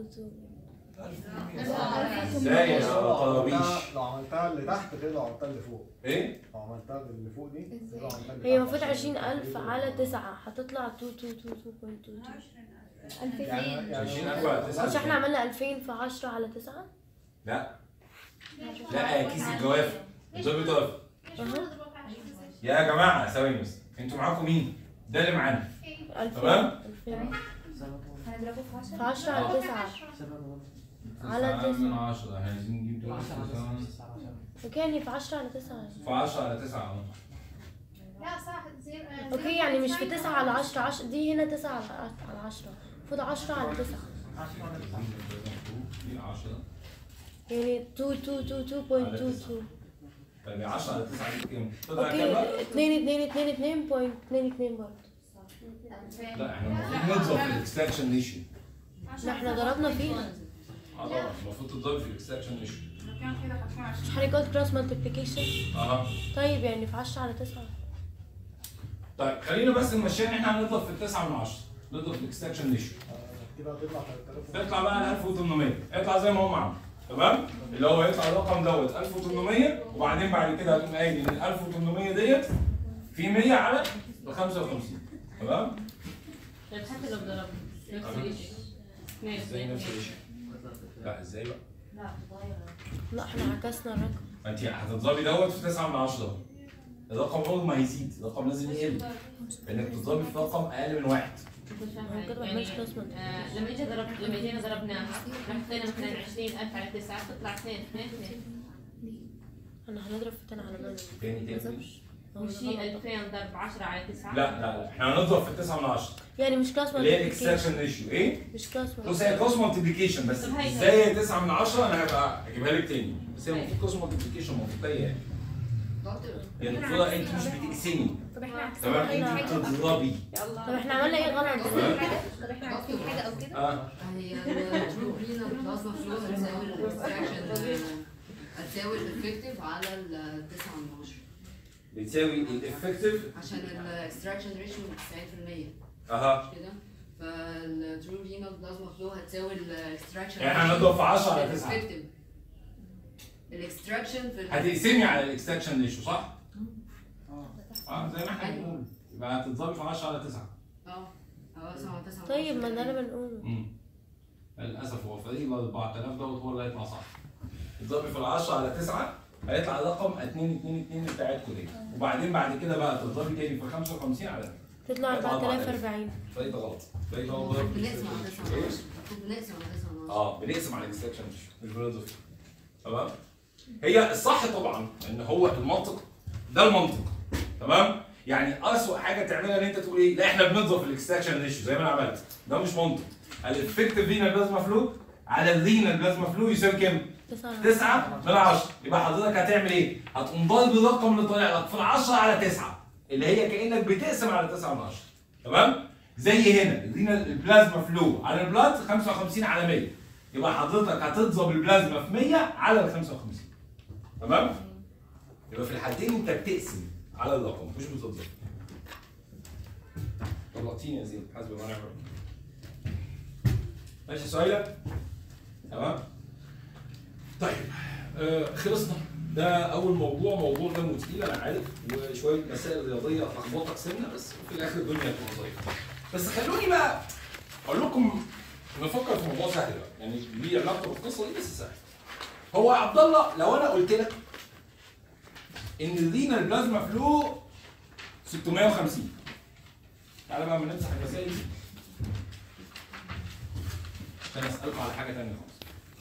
ازاي يا طرابيش لو عملتها اللي تحت غير لو عملتها اللي فوق ايه؟ لو عملتها اللي فوق دي غير لو عملتها اللي هي تحت. المفروض 20000 على 9 هتطلع 2 2 2 2.22 يعني يعني 20000 على 9 مش احنا عملنا 2000 في 10 على 9 لا لا يا كيس الجوافه انتوا بتقف اها يا جماعه ثواني بس انتوا معاكم مين؟ ده اللي معانا 2000 تمام؟ 2000 في 10 على 9 على تسعة من 9 10 عايزين نجيب دول وكان هي في 10 على 9 في 10 على 9 اهو لا صح زيرو آه، اوكي يعني مش في 0.9 9 على 10 10 دي هنا 9 على على 10 المفروض 10 على 9 دي 10 يعني 2 2 2 2 2.22 طيب 10 على 9 دي كام؟ طلع كام اوكي بقى؟ 2 2 2 2 بوينت 2 2 برضه لا احنا المفروض نضرب في الاكستراكشن ريشيو ما احنا ضربنا فيها اه طبعا المفروض تضرب في الاكستراكشن ريشيو لو كان كده هتكون مش 20 حضرتك قلت كروس مالتيبليكيشن اها طيب يعني في 10 على 9 طيب خلينا بس نمشيها ان احنا هنضرب في التسعة من 10 نضرب في الاكستراكشن ريشيو كده هتطلع 3000 تطلع بقى 1800 اطلع زي ما هم عملوا تمام اللي هو يطلع الرقم دوت 1800 وبعدين بعد كده هتقوم قايل ان ال 1800 ديت في 100 على ال 55 تمام طيب حتى لو ضربنا نفس أها. الشيء اثنين ازاي اثنين نفس اثنين. الشيء لا ازاي بقى لا احنا عكسنا الرقم ما انت هتضربي دوت في 9 من 10 الرقم عمره ما هيزيد الرقم لازم يقل لانك بتضربي في رقم اقل من واحد كنت فاهمة هو كده ما يعني عملش cross multiplication. آه، لما اجى ضرب لما جينا ضربناها حطينا مثلا 20000 على 9 تطلع 2 2 2 احنا هنضرب في 10 على 8 تاني تاني وشي 2000 ضرب 10 على 9 لا لا لا احنا هنضرب في 9 من 10 يعني مش كلاس اللي هي مالتيبليكيشن الاكستراكشن ريشيو ايه؟ مش كلاس بص هي كروس مالتيبليكيشن بس طب هي- ازاي هي 9 من 10 انا هبقى هجيبها لك تاني بس هي المفروض كروس مالتيبليكيشن منطقيه يعني هي المفروض انت مش بتقسمي طب احنا تمام عكسنا انت حاجه بتضربي طب احنا عملنا ايه غلط تمام. طب احنا عارفين حاجه او كده اه هي الترو رينا بلازما فلو هتساوي الاكستراكشن هتساوي الافكتيف على التسعة من عشرة بتساوي الافكتيف عشان الاكستراكشن ريشيو 90% اها مش كده فالترو رينا بلازما فلو هتساوي الاكستراكشن يعني احنا هنضرب في 10 على 9 الاكستراكشن في ال- هتقسمي على الاكستراكشن ريشيو صح؟ اه زي ما احنا بنقول يبقى هتضربي في 10 على 9 اه اه سبعة تسعة طيب ما ده اللي بنقوله امم للاسف هو فريق ال 4000 دوت هو اللي هيطلع صح تضربي في ال 10 على 9 هيطلع الرقم 2 2 2 بتاعتكم دي وبعدين بعد كده بقى تضربي تاني في 55 على تطلع 4040 فريق ده غلط فريق ده هو المفروض ضرب بنقسم على تسعة إيه؟ المفروض بنقسم على تسعة من عشرة. اه بنقسم على الاكستراكشن مش بنضرب تمام هي الصح طبعا ان هو المنطق ده المنطق تمام يعني اسوء حاجه تعملها ان انت تقول ايه لا احنا بنضرب في الاكستراكشن ريشيو زي ما انا عملت ده مش منطق الافكتيف رينال بلازما فلو على الرينال بلازما فلو يساوي كام؟ 9 9 من 10 يبقى حضرتك هتعمل ايه؟ هتقوم ضارب الرقم اللي طالع لك في ال 10 على 9 اللي هي كانك بتقسم على 9 من 10 تمام؟ زي هنا الرينال البلازما فلو على البلاد 55 على 100 يبقى حضرتك هتضرب البلازما في 100 على ال 55 تمام؟ يبقى في الحالتين انت بتقسم على الرقم مش بتضرب طلعتيني يا زين حسب ما نعمل ماشي سؤالك؟ تمام؟ طيب آه خلصنا ده اول موضوع موضوع دمه تقيل انا عارف وشويه مسائل رياضيه هتلخبطك سنه بس في الاخر الدنيا هتبقى ظريفه بس خلوني بقى اقول لكم نفكر في موضوع سهل بقى يعني ليه علاقه بالقصه دي بس سهل هو يا عبد الله لو انا قلت لك ان الرينال بلازما فلو 650 تعالى بقى ما نمسح المسائل دي عشان اسالكم على حاجه ثانيه خالص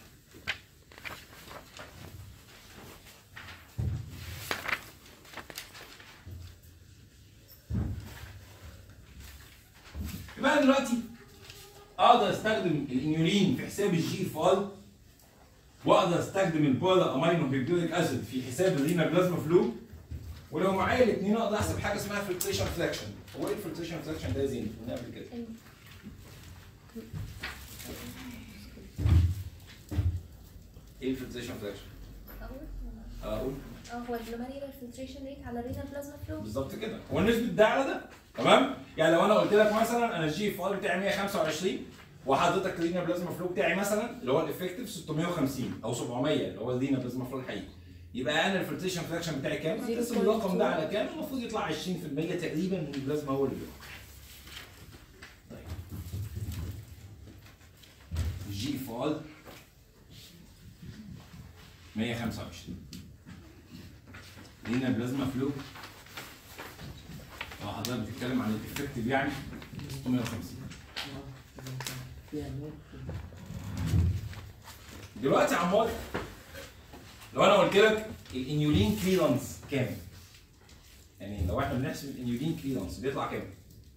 يبقى انا دلوقتي اقدر استخدم الانيولين في حساب الجي فال واقدر استخدم البولا امينو بيبيوليك اسيد في حساب الرينا بلازما فلو ولو معايا الاثنين اقدر احسب حاجه اسمها فلتريشن فلاكشن هو ايه الفلتريشن فلاكشن ده يا زين؟ قلنا قبل كده ايه الفلتريشن فلاكشن؟ اقول اه هو الجلوميريولار فلتريشن ريت على رينال بلازما فلو بالظبط كده هو نسبه ده على ده تمام يعني لو انا قلت لك مثلا انا الجي اف ار بتاعي 125 وحضرتك الرينا بلازما فلو بتاعي مثلا اللي هو الافكتيف 650 او 700 اللي هو الرينا بلازما فلو الحقيقي يبقى انا الفلتريشن فراكشن بتاعي كام؟ هتقسم الرقم ده على كام؟ المفروض يطلع 20% تقريبا من البلازما هو اللي بيطلع. طيب الجي اف ار 125 رينا بلازما فلو لو حضرتك بتتكلم عن الافكتيف يعني 650 دلوقتي يا عمار لو انا قلت لك الانيولين كليرنس كام؟ يعني لو احنا بنحسب الانيودين كليرنس بيطلع كام؟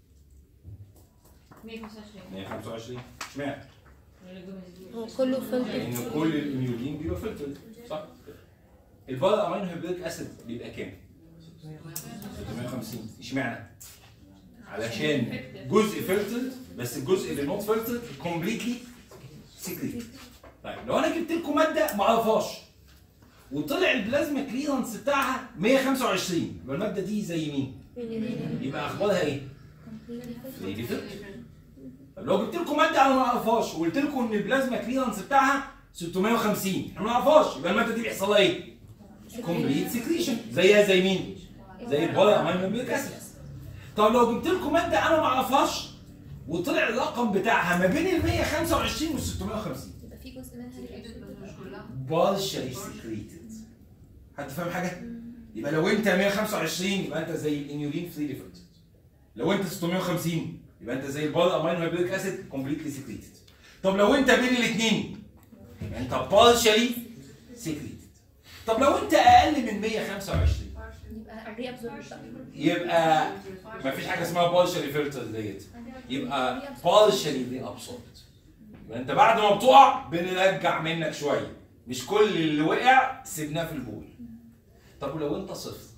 125 125 اشمعنى؟ هو كله فلتر لان كل الانيودين بيبقى فلتر صح؟ البار امينو هيبريك اسيد بيبقى كام؟ 650 اشمعنى؟ علشان جزء فلتر بس الجزء اللي نوت فلتر كومبليتلي سيكريت طيب لو انا جبت لكم ماده ما اعرفهاش وطلع البلازما كليرنس بتاعها 125 يبقى الماده دي زي مين؟ يبقى اخبارها ايه؟ زي دي فلتر طب لو جبت لكم ماده انا ما اعرفهاش وقلت لكم ان البلازما كليرنس بتاعها 650 احنا ما نعرفهاش يبقى الماده دي بيحصل لها ايه؟ كومبليت سكريشن زيها زي مين؟ زي البولا امينو بيك اسيد طب لو جبت لكم ماده انا ما اعرفهاش وطلع الرقم بتاعها ما بين ال 125 وال 650 يبقى في جزء منها بس مش كلها partially secreted حد فاهم حاجه؟ يبقى لو انت 125 يبقى انت زي الانيولين فري فلترد لو انت 650 يبقى انت زي البار امينو هيبريك اسيد كومبليتلي سكريتد طب لو انت بين الاثنين يبقى انت partially secreted طب لو انت اقل من 125 يبقى الري ابزورب يبقى ما فيش حاجه اسمها partially filtered ديت يبقى partially reabsorbed يبقى انت بعد ما بتقع بنرجع منك شويه مش كل اللي وقع سيبناه في البول طب ولو انت صفر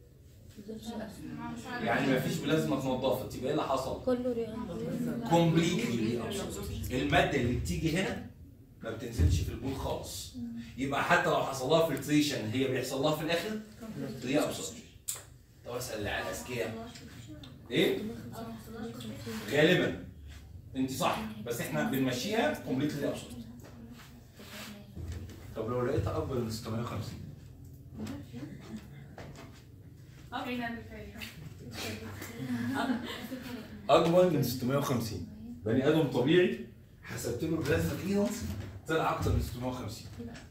يعني ما فيش بلازما اتنضفت يبقى ايه اللي حصل؟ كله ريال كومبليتلي reabsorbed الماده اللي بتيجي هنا ما بتنزلش في البول خالص يبقى حتى لو حصل لها فلتريشن هي بيحصل لها في الاخر reabsorption طب اسال اللي على الاذكياء ايه؟ غالبا انت صح بس احنا بنمشيها كومبليتلي ابسورد طب لو لقيتها اكبر من 650 فين الفايدة؟ اكبر من 650 بني ادم طبيعي حسبت له البلازما كليرنس طلع اكتر من 650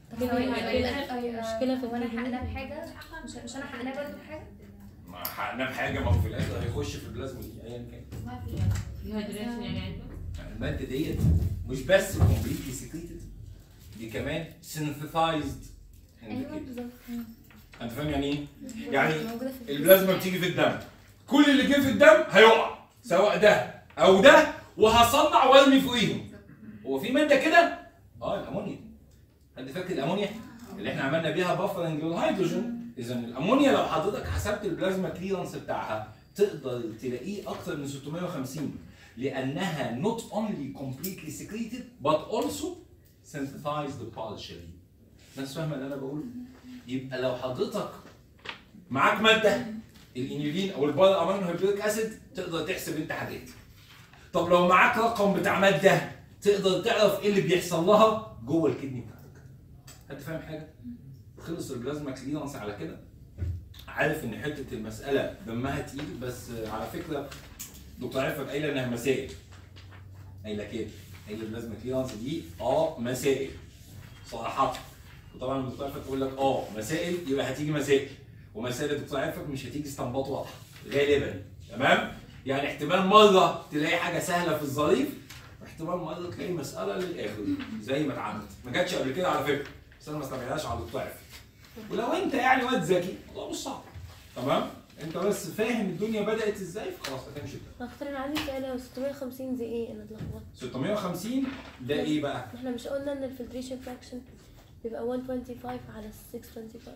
مشكلة في وانا الكلية. حقناه بحاجه مش مش انا حقناه برضه بحاجه ما حقناه بحاجه ما هو في الاخر هيخش في البلازما دي ايا كان ديهايدريشن يعني عنده الماده ديت مش بس كومبليتلي سكريتد دي كمان سينثيسايزد ايوه بالظبط انت فاهم يعني ايه؟ يعني موجوده في البلازما بتيجي في الدم كل اللي جه في الدم هيقع سواء ده او ده وهصنع وارمي فوقيهم هو في ماده كده اه الامونيا حد فاكر الامونيا اللي احنا عملنا بيها بافرنج للهيدروجين اذا الامونيا لو حضرتك حسبت البلازما كليرنس بتاعها تقدر تلاقيه اكتر من 650 لانها not only completely secreted but also synthesized partially الناس فاهمه اللي انا بقوله يبقى لو حضرتك معاك ماده الانيولين او البار امينو هيبريك اسيد تقدر تحسب انت حاجات طب لو معاك رقم بتاع ماده تقدر تعرف ايه اللي بيحصل لها جوه الكدني بتاعتك انت فاهم حاجه خلص البلازما كليرنس على كده عارف ان حته المساله دمها تقيل بس على فكره دكتور عرفت قايله انها مسائل قايله كده قايله البلازما كليرنس دي اه مسائل صراحه وطبعا الدكتور عرفت تقول لك اه مسائل يبقى هتيجي مسائل ومسائل الدكتور عرفت مش هتيجي استنباط واضحه غالبا تمام يعني احتمال مره تلاقي حاجه سهله في الظريف واحتمال مره تلاقي مساله للاخر زي ما اتعملت ما جاتش قبل كده على فكره بس انا ما استبعدهاش على الدكتور عرفت ولو انت يعني واد ذكي الموضوع مش صعب تمام انت بس فاهم الدنيا بدات ازاي فخلاص هتمشي كده اختار انا عندي سؤال هو 650 زي ايه انا اتلخبطت 650 ده ايه بقى؟ ما احنا مش قلنا ان الفلتريشن فراكشن بيبقى 125 على 625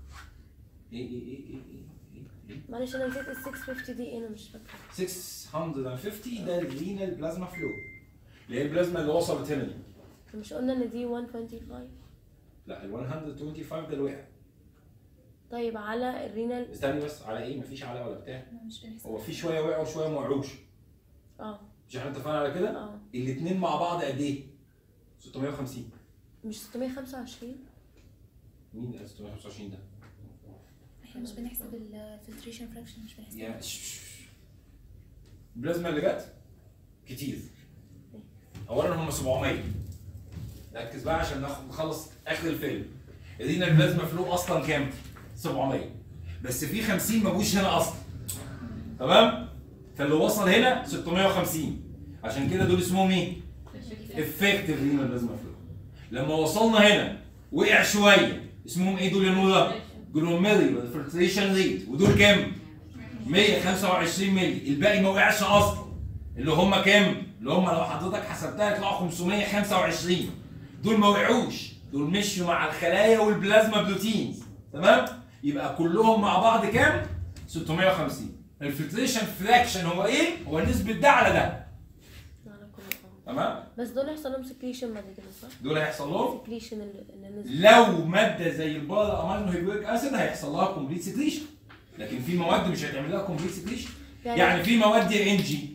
ايه ايه ايه ايه ايه ايه معلش انا نسيت ال 650 دي ايه انا مش فاكره 650 ده الرينال بلازما فلو اللي هي البلازما اللي وصلت هنا دي احنا مش قلنا ان دي 125 لا ال 125 ده اللي وقع طيب على الرينال استني بس على ايه مفيش على ولا بتاع مش بنحسب هو في شويه وقعوا وشويه ما وقعوش اه مش احنا اتفقنا على كده اه الاثنين مع بعض قد ايه 650 مش 625 مين قال 625 ده احنا مش بنحسب الفلتريشن فراكشن مش بنحسب يا ش- ش- البلازما اللي جت كتير اولا هم 700 ركز بقى عشان ناخد نخلص اخر الفيلم ادينا البلازما فلو اصلا كام 700 بس في 50 ما جوش هنا اصلا تمام فاللي وصل هنا 650 عشان كده دول اسمهم ايه افكتيف رينال بلازما فلو لما وصلنا هنا وقع شويه اسمهم ايه دول يا نورا جلوميري فلتريشن ريت ودول كام 125 مللي الباقي ما وقعش اصلا اللي هم كام؟ اللي هم لو حضرتك حسبتها يطلعوا 525 دول ما وقعوش دول مشوا مع الخلايا والبلازما بروتينز تمام؟ يبقى كلهم مع بعض كام؟ 650 الفلتريشن فراكشن هو ايه؟ هو نسبة ده على ده على كل آه. تمام؟ بس دول هيحصل لهم سكريشن بعد كده صح؟ دول هيحصل لهم سكريشن اللي اللي نزل لو ماده زي البارا امينو هيدرويك اسيد هيحصل لها كومبليت سكريشن لكن في مواد مش هتعمل لها كومبليت سكريشن يعني- يعني في مواد يا انجي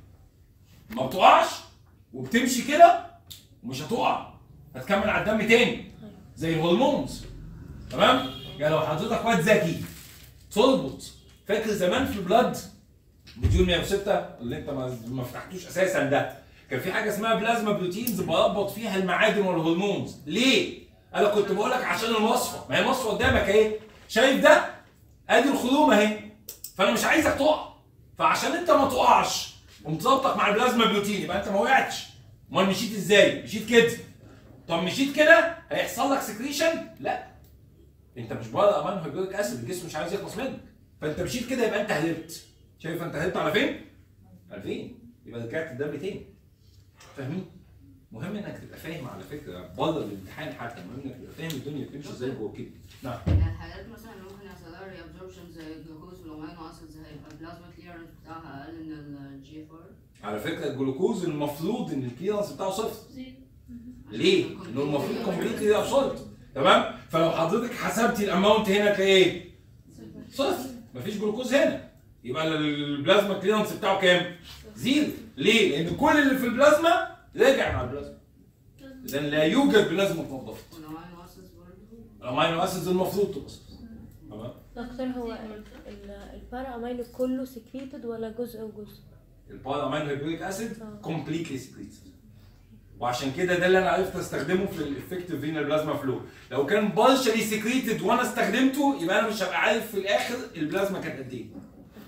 ما بتقعش وبتمشي كده ومش هتقع هتكمل على الدم تاني زي الهرمونز تمام يعني لو حضرتك واد ذكي تربط فاكر زمان في البلاد مديول 106 اللي انت ما ما فتحتوش اساسا ده كان في حاجه اسمها بلازما بروتينز بربط فيها المعادن والهرمونز ليه؟ انا كنت بقول لك عشان الوصفه ما هي الوصفه قدامك اهي شايف ده؟ ادي الخروم اهي فانا مش عايزك تقع فعشان انت ما تقعش قمت رابطك مع البلازما بروتين يبقى انت ما وقعتش امال مشيت ازاي؟ مشيت كده طب مشيت كده هيحصل لك سكريشن؟ لا انت مش بره امان هيدروجيك اسيد الجسم مش عايز يخلص منك فانت مشيت كده يبقى انت هربت شايف انت هربت على فين؟ على فين؟ يبقى رجعت الدم تاني فاهمين؟ مهم انك تبقى فاهم على فكره بره الامتحان حتى مهم انك تبقى فاهم الدنيا بتمشي ازاي جوه كده نعم يعني الحاجات مثلا اللي ممكن يحصل لها ري ابزوربشن زي الجلوكوز والامينو اسيدز هيبقى البلازما كليرنس بتاعها اقل من الجي اف ار على فكره الجلوكوز المفروض ان الكليرنس بتاعه صفر ليه؟ لانه المفروض كومبليتلي ابسولت تمام؟ فلو حضرتك حسبتي الاماونت هنا تلاقي ايه؟ صفر مفيش جلوكوز هنا يبقى البلازما كليرنس بتاعه كام؟ زيرو ليه؟ لان كل اللي في البلازما راجع مع البلازما اذا لا يوجد بلازما اتنضفت والامينو اسيدز برضه الامينو اسيدز المفروض تبقى صفر تمام؟ دكتور هو ال- ال- البارا امينو كله سكريتد ولا جزء وجزء؟ البارا امينو هيدرويك اسيد آه. كومبليتلي سكريتد وعشان كده ده اللي انا عرفت استخدمه في الافكتيف فينال بلازما فلو لو كان بارشلي سكريتد وانا استخدمته يبقى انا مش هبقى عارف في الاخر البلازما كانت قد ايه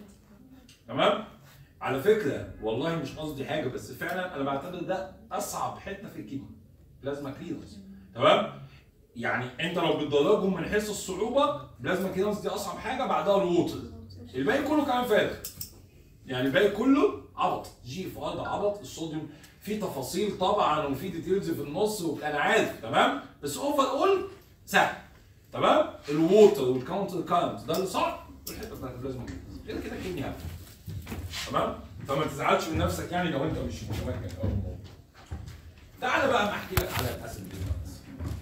تمام على فكره والله مش قصدي حاجه بس فعلا انا بعتبر ده اصعب حته في الكيمياء بلازما كليرنس تمام يعني انت لو بتدرجهم من حيث الصعوبه بلازما كليرنس دي اصعب حاجه بعدها الووتر الباقي كله كلام فارغ يعني الباقي كله عبط جي في ارض عبط الصوديوم في تفاصيل طبعا وفي ديتيلز في النص وانا عارف تمام بس اوفر اول سهل تمام الووتر والكاونتر كارنت ده اللي صعب والحته بتاعت البلازما غير كده كيمياء تمام فما تزعلش من نفسك يعني لو انت مش متمكن قوي من الموضوع تعالى بقى ما احكي لك على الاسيد بيز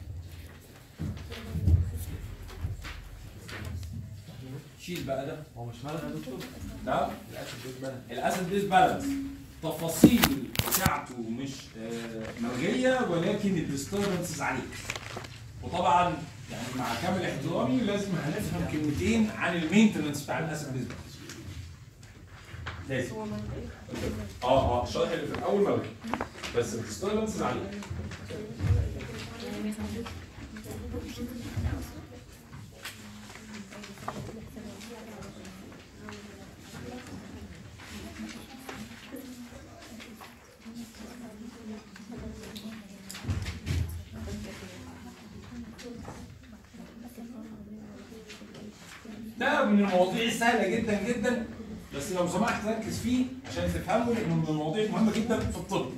شيل بقى ده هو مش مالك يا دكتور؟ نعم الاسيد بيز بالانس الاسيد بيز بالانس تفاصيل بتاعته مش آه، ملغيه ولكن الديستربنسز عليك وطبعا يعني مع كامل احترامي لازم هنفهم كلمتين عن المينتنس بتاع الاسيد بيز بالانس لازم اه اه الشرح اللي في الاول ملغي بس الديستربنسز عليك ده من المواضيع السهله جدا جدا بس لو سمحت ركز فيه عشان تفهموا لانه من المواضيع المهمه جدا في الطب.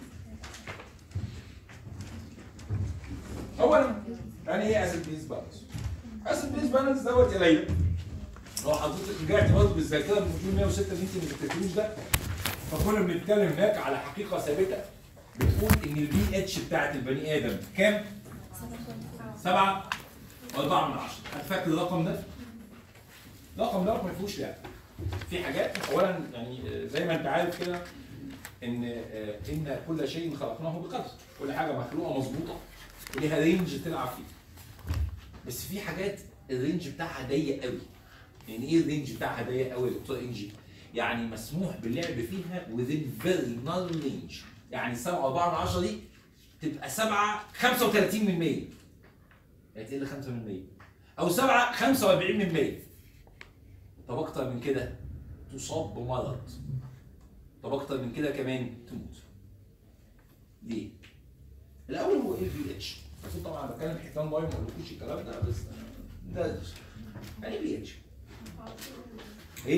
اولا يعني ايه اسيد بيز بالانس؟ اسيد بيز بالانس دوت يا ليلى لو حضرتك رجعت برضه بالذاكره من فصول 106 اللي انت ما ذاكرتوش ده فكنا بنتكلم هناك على حقيقه ثابته بتقول ان البي اتش بتاعت البني ادم كام؟ سبعة وأربعة من عشرة هتفكر الرقم ده؟ الرقم ده ما فيهوش لعب في حاجات اولا يعني آه، زي ما انت عارف كده ان آه، ان كل شيء خلقناه بقدر كل حاجه مخلوقه مظبوطه وليها رينج تلعب فيه بس في حاجات الرينج بتاعها ضيق قوي يعني ايه الرينج بتاعها ضيق قوي يا دكتور انجي يعني مسموح باللعب فيها within very narrow range يعني 7 4 من 10 دي تبقى 7 35 من 100 يعني تقل 5 من 100 او 7 45 من 100 طب اكتر من كده تصاب بمرض طب اكتر من كده كمان تموت ليه؟ الاول هو ايه البي اتش المفروض طبعا أنا بتكلم حيتان ميه ما اقولكوش الكلام ده بس ده يعني ايه بي اتش؟ ايه؟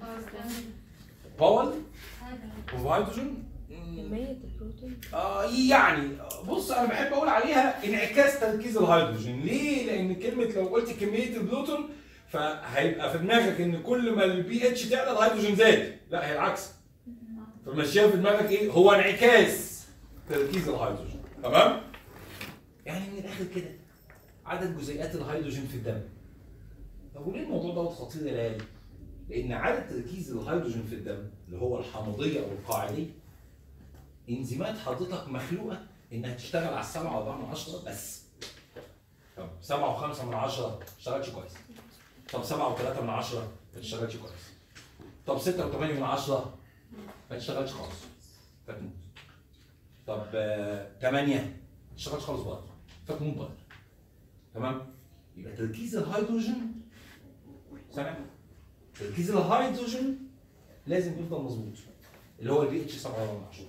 باول اوف هيدروجين كمية البروتون آه يعني بص انا بحب اقول عليها انعكاس تركيز الهيدروجين ليه لان كلمه لو قلت كميه البلوتون فهيبقى في دماغك ان كل ما البي اتش تعلى الهيدروجين زاد لا هي العكس فمشيها في دماغك ايه هو انعكاس تركيز الهيدروجين تمام يعني من الاخر كده عدد جزيئات الهيدروجين في الدم طب وليه الموضوع دوت خطير يا ليالي؟ لان عدد تركيز الهيدروجين في الدم اللي هو الحمضيه او القاعديه انزيمات حضرتك مخلوقه انها تشتغل على السبعة وأربعة من عشرة بس. طب سبعة وخمسة من عشرة ما اشتغلتش كويس. طب سبعة وثلاثة من عشرة ما اشتغلتش كويس. طب ستة وثمانية من عشرة ما اشتغلتش خالص. فتموت. طب آه، ثمانية ما اشتغلتش خالص برضه. فتموت برضه. تمام؟ يبقى تركيز الهيدروجين سامع؟ تركيز الهيدروجين لازم يفضل مظبوط. اللي هو البي اتش 7 من 10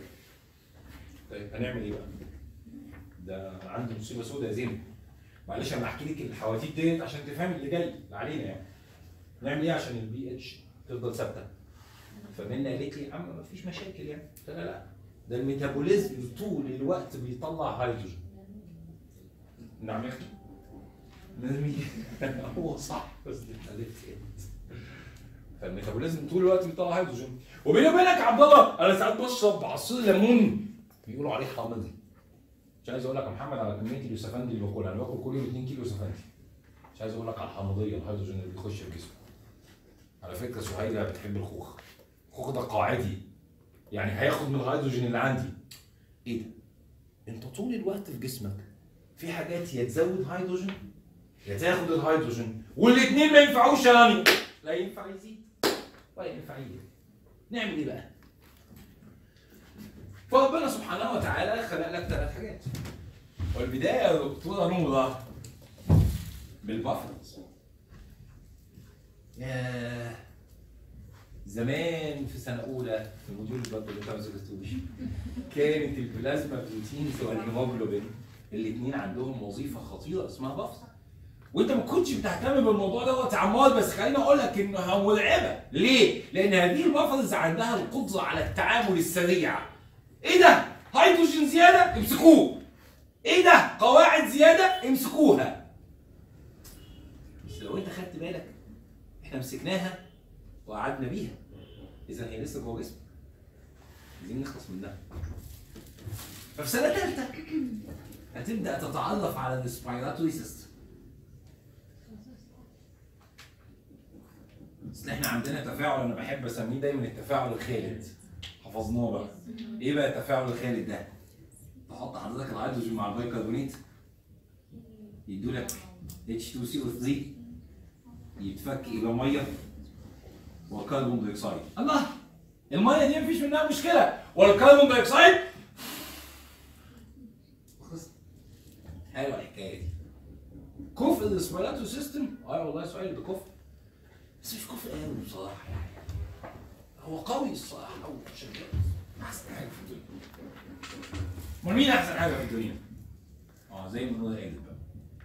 طيب هنعمل ايه بقى؟ ده عندي مصيبه سوداء يا زينب معلش انا هحكي لك الحواديت ديت عشان تفهم اللي جاي اللي علينا يعني نعمل ايه عشان البي اتش تفضل ثابته؟ فمنى قالت لي يا عم مفيش مشاكل يعني قلت لها لا ده الميتابوليزم طول الوقت بيطلع هيدروجين نعم يا اخي نرمي هو صح بس دي اتقالت فالميتابوليزم طول الوقت بيطلع هيدروجين وبيني وبينك يا عبد الله انا ساعات بشرب عصير ليمون بيقولوا عليه حامضي مش عايز اقول لك يا محمد على كميه اليوسفندي اللي باكلها انا باكل كل يوم 2 كيلو يوسفندي مش عايز اقول لك على الحمضيه الهيدروجين اللي بيخش في جسمك على فكره سهيله بتحب الخوخ الخوخ ده قاعدي يعني هياخد من الهيدروجين اللي عندي ايه ده انت طول الوقت في جسمك في حاجات يا تزود هيدروجين يا تاخد الهيدروجين والاثنين ما ينفعوش يا راني لا ينفع يزيد ولا ينفع يقل نعمل ايه بقى؟ فربنا سبحانه وتعالى خلق لك ثلاث حاجات والبدايه يا دكتوره نورة بالبافلز ياه زمان في سنه اولى في موديول برضه اللي انت ما ذكرتوش كانت البلازما بروتينز والهيموجلوبين الاثنين عندهم وظيفه خطيره اسمها بافلز وانت ما كنتش بتهتم بالموضوع دوت يا عمار بس خليني اقول لك انها مرعبه ليه؟ لان هذه البافلز عندها القدره على التعامل السريع ايه ده؟ هيدروجين زياده امسكوه ايه ده؟ قواعد زياده امسكوها بس لو انت خدت بالك احنا مسكناها وقعدنا بيها اذا هي لسه جوه جسمك عايزين نخلص منها ففي سنه ثالثه هتبدا تتعرف على الريسبيراتوري سيستم اصل احنا عندنا تفاعل انا بحب اسميه دايما التفاعل الخالد حفظناه بقى ايه بقى التفاعل الخالد ده؟ تحط حضرتك الهيدروجين مع البيكربونات يدوا لك H2CO3 يتفك الى ميه وكربون دايوكسيد الله الميه دي مفيش منها مشكله والكربون دايوكسيد خلص. حلوه الحكايه دي كفء الريسبيراتوري سيستم اه والله سؤال ده كفء بس مش كفء قوي بصراحه يعني هو قوي الصراحه وشغال احسن حاجه في الدنيا امال مين احسن حاجه في الدنيا؟ اه زي ما نور قالت بقى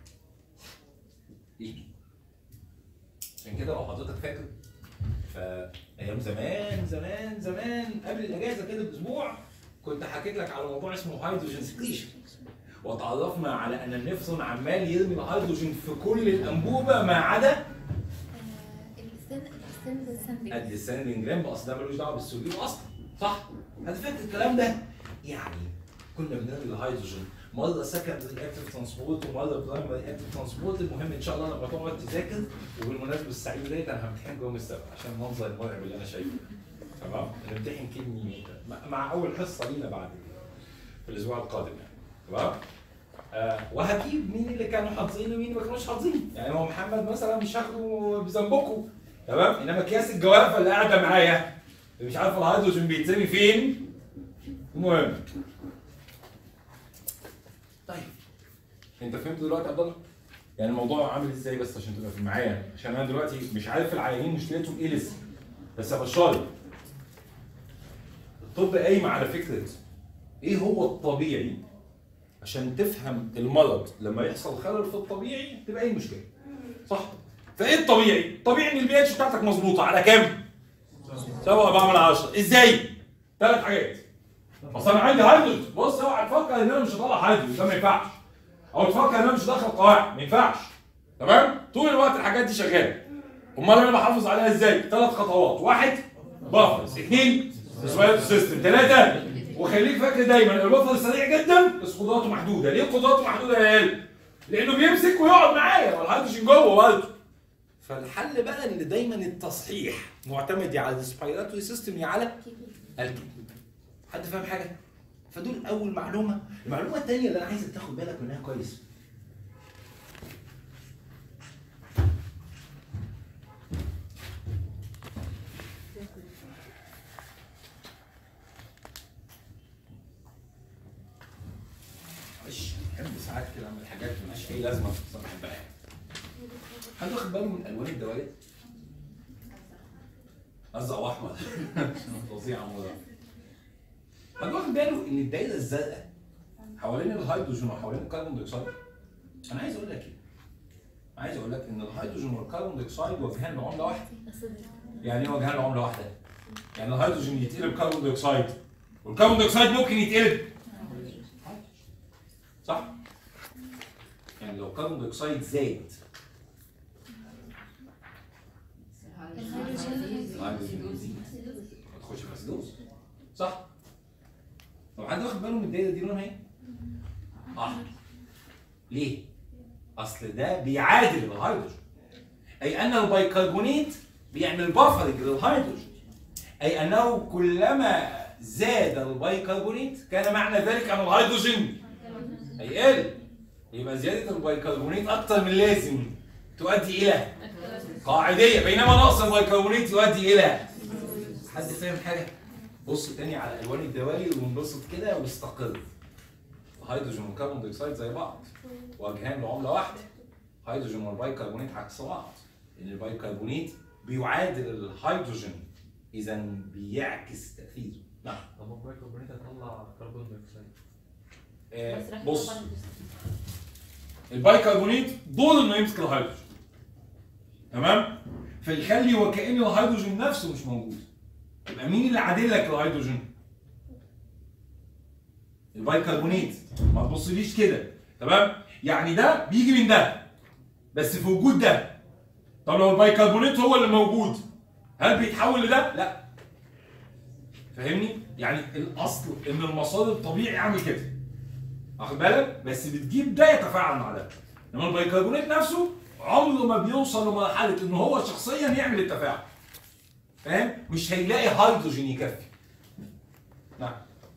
ايه عشان كده لو حضرتك فاكر فايام زمان زمان زمان قبل الاجازه كده باسبوع كنت حكيت لك على موضوع اسمه هيدروجين سكريشن وتعرفنا على ان النفرون عمال يرمي الهيدروجين في كل الانبوبه ما عدا السن السن السن الديسندنج رامب اصل ده ملوش دعوه بالسوليوم اصلا صح؟ انا فاكر الكلام ده يعني كنا بنرمي الهيدروجين مره سكندري اكتف ترانسبورت ومره برايمري اكتف ترانسبورت المهم ان شاء الله لما تقعد تذاكر وبالمناسبه السعيده ديت انا همتحن جوه السبت عشان المنظر المرعب اللي انا شايفه تمام هنمتحن كيمي مع- مع اول حصه لينا بعد في الاسبوع القادم يعني تمام آه وهجيب مين اللي كانوا حافظين ومين اللي ما كانوش حافظين يعني هو محمد مثلا مش هاخده بذنبكم تمام انما اكياس الجوافه اللي قاعده معايا اللي مش عارفه الهيدروجين بيتسمي فين المهم طيب انت فهمت دلوقتي يا عبد الله؟ يعني الموضوع عامل ازاي بس عشان تبقى في معايا عشان انا دلوقتي مش عارف العيانين مشكلتهم ايه لسه بس ابشرك الطب قايم على فكره ايه هو الطبيعي عشان تفهم المرض لما يحصل خلل في الطبيعي تبقى ايه المشكله صح فايه الطبيعي؟ الطبيعي ان البي اتش بتاعتك مظبوطه على كام؟ سبعة أربعة من عشرة ازاي؟ ثلاث حاجات اصل انا عندي هيدروجين بص اوعى تفكر ان انا مش هطلع هيدروجين ده ما ينفعش او تفكر ان انا مش داخل قواعد ما ينفعش تمام طول الوقت الحاجات دي شغاله امال انا بحافظ عليها ازاي ثلاث خطوات واحد بافرز اثنين سوالف سيستم ثلاثه وخليك فاكر دايما البافر سريع جدا بس قدراته محدوده ليه قدراته محدوده يا عيال لانه بيمسك ويقعد معايا ما الهيدروجين جوه برضه فالحل بقى ان دايما التصحيح معتمد يا على الريسبيراتوري سيستم يا على الكيمياء حد فاهم حاجه فدول اول معلومه المعلومه الثانيه اللي انا عايزك تاخد بالك منها كويس معلش بحب ساعات كده اعمل حاجات مالهاش اي لازمه بس انا بحبها حد واخد باله من الوان الدوائر؟ ازرق واحمر فظيع عمو ده حد واخد باله ان الدايره الزرقاء حوالين الهيدروجين وحوالين الكربون دايوكسيد انا عايز اقول لك ايه؟ عايز اقول لك ان الهيدروجين والكربون دايوكسيد وجهان لعمله واحده بس دي يعني ايه وجهان لعمله واحده؟ يعني الهيدروجين يتقلب كربون دايوكسيد والكربون دايوكسيد ممكن يتقلب صح؟ يعني لو كربون دايوكسيد زاد الهيدروجين يزيد هتخش في اسيدوز صح؟ طب حد واخد باله من الدايره دي لونها ايه؟ احمر ليه؟ اصل ده بيعادل الهيدروجين اي ان البيكربونات بيعمل بفرنج للهيدروجين اي انه كلما زاد البيكربونات كان معنى ذلك ان الهيدروجين هيقل يبقى زياده البيكربونات اكتر من لازم تؤدي الى قاعديه بينما نقص البيكربونات يؤدي الى حد فاهم حاجه بص تاني على الوان الدوائر وانبسط كده واستقر الهيدروجين والكربون دايوكسيد زي بعض وجهان لعمله واحده هيدروجين والبيكربونات عكس بعض لان البيكربونات بيعادل الهيدروجين اذا بيعكس تاثيره نعم طب ما البيكربونات هتطلع كربون دايوكسيد آه، بس رح بص تطلع البيكربونات دور انه يمسك الهيدروجين تمام فيخلي وكأن الهيدروجين نفسه مش موجود يبقى مين اللي عادل لك الهيدروجين البيكربونات ما تبصليش كده تمام يعني ده بيجي من ده بس في وجود ده طب لو البيكربونات هو اللي موجود هل بيتحول لده لا فاهمني يعني الاصل ان المسار الطبيعي عامل كده واخد بالك بس بتجيب ده يتفاعل مع ده انما البيكربونات نفسه عمره ما بيوصل لمرحله ان هو شخصيا يعمل التفاعل فاهم مش هيلاقي هيدروجين يكفي نعم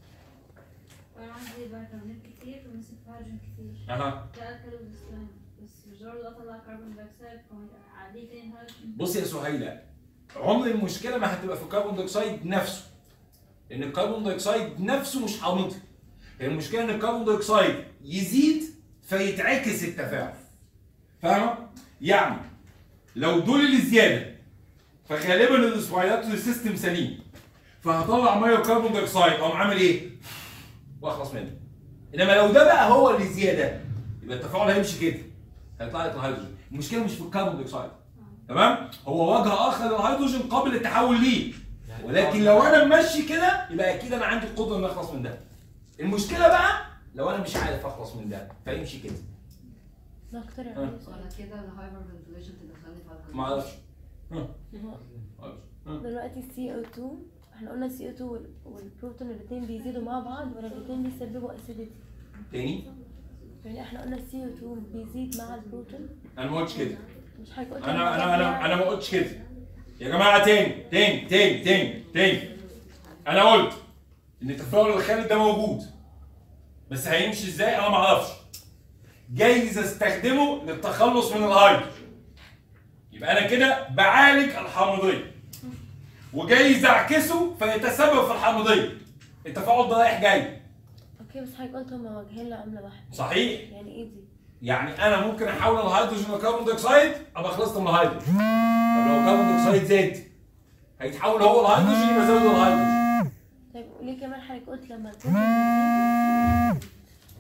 وانا عندي بيكربونات كتير ومسك هيدروجين كتير اها ده اكلوا الاسلام بس مش برضه اطلع كربون دايوكسيد عادي تاني هيدروجين بص يا سهيلة عمر المشكله ما هتبقى في الكربون دايوكسيد نفسه لان الكربون دايوكسيد نفسه مش حامضي هي المشكله ان الكربون دايوكسيد يزيد فيتعكس التفاعل فاهمه يعني لو دول اللي زياده فغالبا الريسبيراتوري سيستم سليم فهطلع ميه وكربون دايوكسيد اقوم عامل ايه؟ واخلص منه انما لو ده بقى هو اللي زياده يبقى التفاعل هيمشي كده هيطلع لك الهيدروجين المشكله مش في الكربون دايوكسيد تمام هو وجه اخر للهيدروجين قابل للتحول ليه ولكن لو انا ماشي كده يبقى اكيد انا عندي القدره ان اخلص من ده المشكله بقى لو انا مش عارف اخلص من ده فيمشي كده دكتور آه. عندي سؤال. ولا كده الهايبر فنتليشن تدخلني في الكلام ما اعرفش هو معرفش. ها. دلوقتي السي او 2 احنا قلنا السي او 2 والبروتون الاثنين بيزيدوا مع بعض ولا الاثنين بيسببوا اسيديتي تاني يعني احنا قلنا السي او 2 بيزيد مع البروتون انا ما قلتش كده مش حضرتك قلت انا انا انا انا ما قلتش كده يا جماعه تاني تاني تاني تاني تاني انا قلت ان التفاعل الخالد ده موجود بس هيمشي ازاي انا ما اعرفش جايز استخدمه للتخلص من الهيدروجين يبقى انا كده بعالج الحامضيه وجايز اعكسه فيتسبب في الحامضيه التفاعل ده رايح جاي اوكي بس حضرتك قلت هما وجهين لعمله واحده صحيح يعني ايه دي؟ يعني انا ممكن احول الهيدروجين لكربون دايوكسيد ابقى خلصت من الهيدروجين طب لو الكربون دايوكسيد زاد هيتحول هو الهيدروجين يبقى زود الهيدروجين طيب وليه كمان حضرتك قلت لما البروتون بيزيد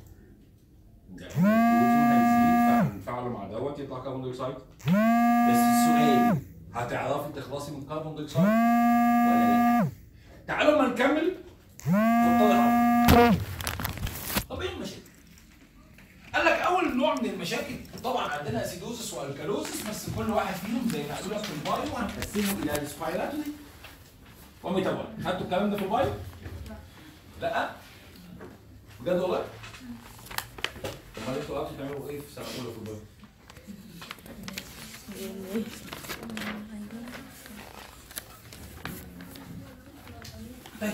البروتون هيزيد فهنفعله مع دوت يطلع كربون دايوكسيد بس السؤال هتعرفي تخلصي من الكربون دايوكسيد ولا طب ايه المشاكل؟ قال لك اول نوع من المشاكل طبعا عندنا اسيدوزس والكالوزس بس كل واحد فيهم زي ما قالوا لك في البايو هنقسمه الى ريسبيراتوري وميتابوليك خدتوا الكلام ده في البايو؟ لا؟ بجد والله؟ امال انتوا قعدتوا تعملوا ايه في سنه اولى في البايو؟ طيب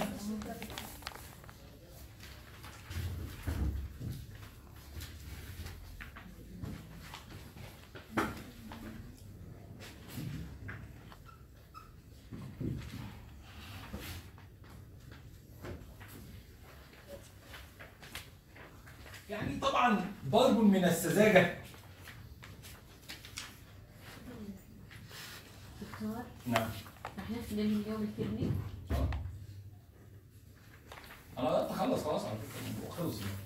يعني طبعا ضرب من السذاجه دكتور نعم رح نختم اليوم الترمي آه. انا قربت اخلص خلاص على فكره الموضوع خلص يعني.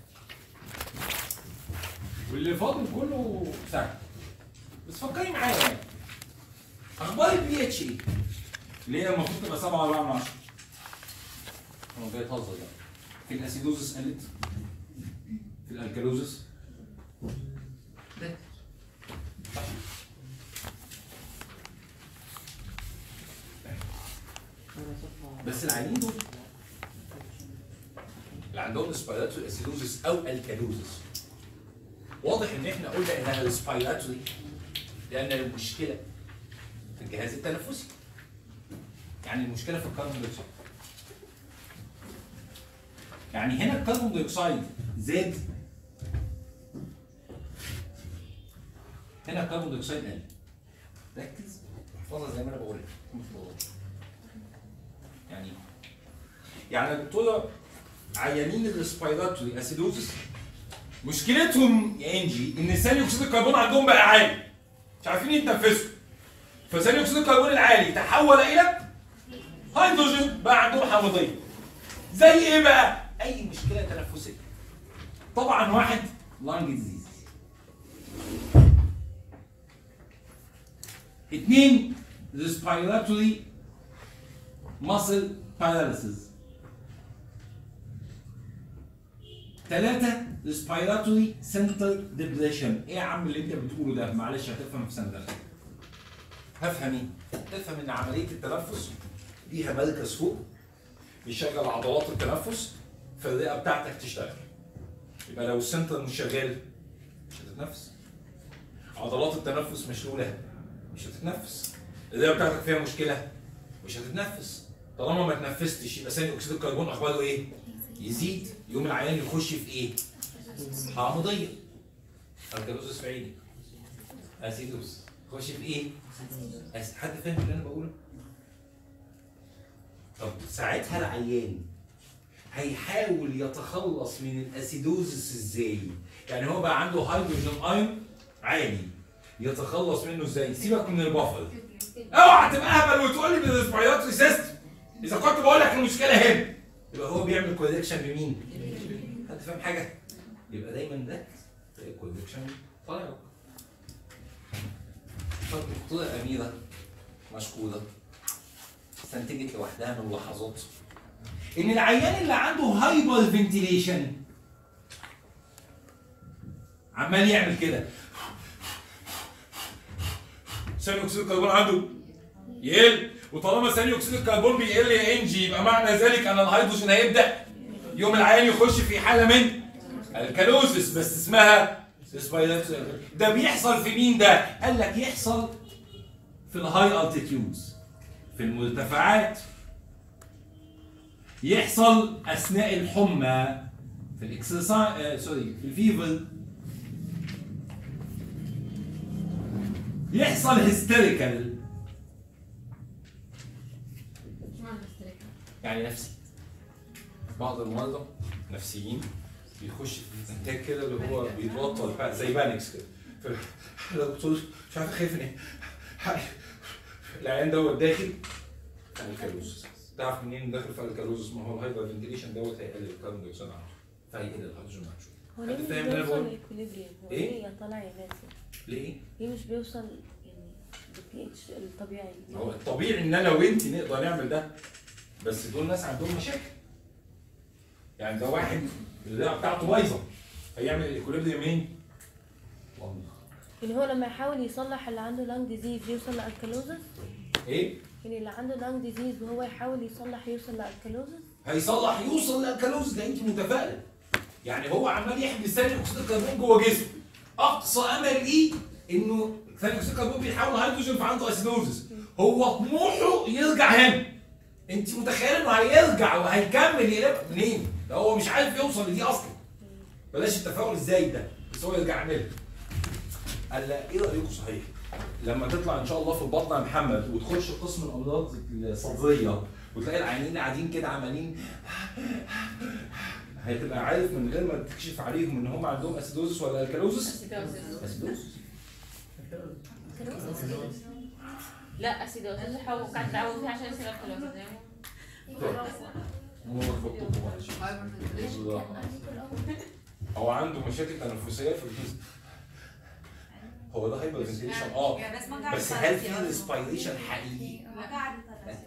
واللي فاضل كله سهل بس فكري معايا يعني اخبار البي اتش ايه؟ اللي هي المفروض تبقى 7 4 من 10 انا جاي تهزر يعني في الاسيدوزس قلت في الالكالوزس ده بس العيانين دول اللي عندهم سبايراتوري اسيدوزس او الكالوزس واضح ان احنا قلنا انها السبايراتوري لان المشكله في الجهاز التنفسي يعني المشكله في الكربون دايوكسيد يعني هنا الكربون دايوكسيد زاد هنا الكربون دايوكسيد قل ركز احفظها زي ما انا بقولها مش بقولها. يعني يعني يا دكتوره عيانين الريسبيراتوري اسيدوزس مشكلتهم يا انجي ان ثاني اكسيد الكربون عندهم بقى عالي مش عارفين يتنفسوا فثاني اكسيد الكربون العالي تحول الى هيدروجين بقى عندهم حامضيه زي ايه بقى؟ اي مشكله تنفسيه طبعا واحد لانج ديزيز اثنين ريسبيراتوري muscle paralysis ثلاثة respiratory central depression ايه يا عم اللي انت بتقوله ده معلش هتفهم في سنة داخل هفهم ايه تفهم ان عملية التنفس ليها مركز فوق بيشغل عضلات التنفس فالرئة بتاعتك تشتغل يبقى لو السنتر مش شغال مش هتتنفس عضلات التنفس مشلولة مش هتتنفس الرئة بتاعتك فيها مشكلة مش هتتنفس طالما ما تنفستش يبقى ثاني اكسيد الكربون اخباره ايه؟ يزيد يوم العيان يخش في ايه؟ حامضيه الكالوزس في عيني اسيدوس يخش في ايه؟ أس... حد فاهم اللي انا بقوله؟ طب ساعتها العيان هيحاول يتخلص من الاسيدوزس ازاي؟ يعني هو بقى عنده هيدروجين ايون عالي يتخلص منه ازاي؟ سيبك من البفر اوعى تبقى اهبل وتقول لي بالريسبيراتوري سيستم اذا كنت بقول لك المشكله هنا يبقى هو بيعمل كوريكشن لمين؟ حد فاهم حاجه؟ يبقى دايما ركز تلاقي الكوريكشن طالع طب الدكتوره اميره مشكوره استنتجت لوحدها من لحظات ان العيان اللي عنده هايبر فنتيليشن عمال يعمل كده ثاني اكسيد الكربون عنده يقل وطالما ثاني اكسيد الكربون بيقل يا انجي يبقى معنى ذلك ان الهيدروجين هيبدا يوم العيان يخش في حاله من الكالوزس بس اسمها respiration. ده بيحصل في مين ده؟ قال لك يحصل في الهاي التيتيودز في المرتفعات يحصل اثناء الحمى في الاكسرسايز آه سوري في الفيفر يحصل هيستيريكال شو معنى هيستيريكال؟ يعني نفسي بعض المرضى نفسيين بيخش في انتاج كده اللي هو بيتوتر بقى زي بانكس كده ف- لو دكتور مش عارف خايف من ايه العيان دوت داخل في الكالوزس تعرف منين داخل في الكالوزس ما هو الهايبر فنتيليشن دوت هيقلل الكربون دايوكسيد عنده فهيقلل الهيدروجين عنده هو ليه حد مش فاهم اللي انا بيوصل بقوله؟ لإكوليبريم؟ هو إيه؟ ليه طالع يا ناس ليه؟ ليه مش بيوصل يعني للبي اتش الطبيعي هو الطبيعي ان انا وانت نقدر نعمل ده بس دول ناس عندهم مشاكل يعني ده واحد الرئه بتاعته بايظه هيعمل الايكوليبريم مين؟ يعني هو لما يحاول يصلح اللي عنده لانج ديزيز يوصل لالكالوزس ايه؟ يعني اللي عنده لانج ديزيز وهو يحاول يصلح يوصل لالكالوزس هيصلح يوصل للكالوز ده انت متفائله يعني هو عمال يحبس ثاني اكسيد الكربون جوه جسمه اقصى امل ليه انه ثاني اكسيد الكربون بيحول هيدروجين فعنده اسيدوزس هو طموحه يرجع هنا انت متخيله انه هيرجع وهيكمل يلف منين؟ ده هو مش عارف يوصل لدي اصلا بلاش التفاؤل ازاي ده بس هو يرجع يعملها قال لا ايه رايكم صحيح؟ لما تطلع ان شاء الله في البطن يا محمد وتخش قسم الامراض الصدريه وتلاقي العيانين قاعدين كده عمالين هتبقى عارف من غير ما تكشف عليهم ان هم عندهم اسيدوزس ولا الكالوزس؟ اسيدوزس لا اسيدوز هو قاعد تعود فيها عشان يصير الكلوز مو مخبطوكم معلش. بالظبط. هو عنده مشاكل تنفسيه في الجسم هو ده هايبر فنتيليشن اه بس ما قاعد بس هل في ريسبيريشن حقيقي؟ ما قاعد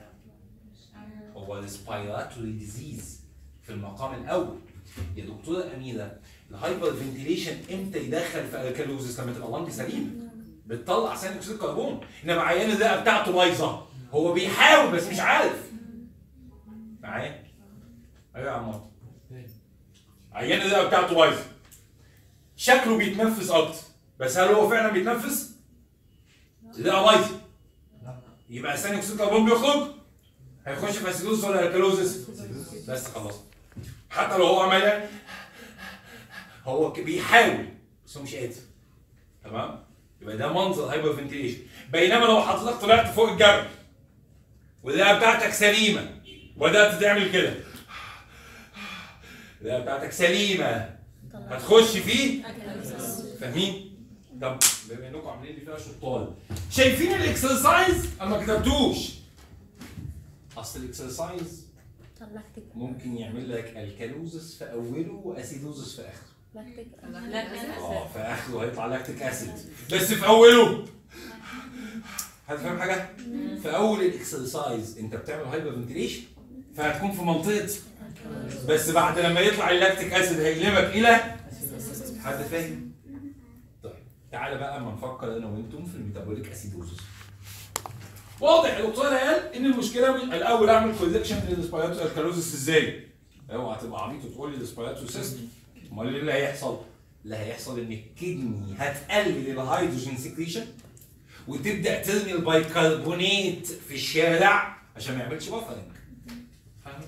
هو ريسبيراتوري ديزيز في المقام الاول يا دكتوره اميره الهايبر فنتيليشن امتى يدخل في الكالوزس لما تبقى اللنج سليم بتطلع ثاني اكسيد الكربون انما عيان الرئه بتاعته بايظه هو بيحاول بس مش عارف معايا ايوه يا عمار عيان الرئه بتاعته بايظه شكله بيتنفس اكتر بس هل هو فعلا بيتنفس؟ الرئه بايظه يبقى ثاني اكسيد الكربون بيخرج هيخش في اسيدوز ولا الكالوزس بس خلاص حتى لو هو عمال هو ك- بيحاول بس هو مش قادر تمام يبقى ده منظر هايبر فنتيليشن بينما لو حضرتك طلعت فوق الجبل والرئه بتاعتك سليمه وبدات تعمل كده الرئه بتاعتك سليمه هتخش فيه فاهمين؟ طب بما انكم عاملين لي فيها شطال شايفين الاكسرسايز اما ما كتبتوش اصل الاكسرسايز لاكتيك ممكن يعمل لك الكالوزس في اوله واسيدوزس في اخره لاكتيك اه في اخره هيطلع لاكتيك اسيد بس في اوله هتفهم حاجه في اول الاكسرسايز انت بتعمل هايبر فنتيليشن فهتكون في منطقه بس بعد لما يطلع اللاكتيك اسيد هيقلبك الى حد فاهم طيب تعالى بقى اما نفكر انا وانتم في الميتابوليك اسيدوزس واضح الدكتور قال ان المشكله من الاول اعمل كولكشن للسبايراتو الكالوزس ازاي؟ اوعى تبقى عبيط وتقول لي السبايراتو سيستم امال ايه اللي هيحصل؟ اللي هيحصل ان الكدني هتقلل الهيدروجين سكريشن وتبدا ترمي البيكربونات في الشارع عشان ما يعملش بافرنج فاهم؟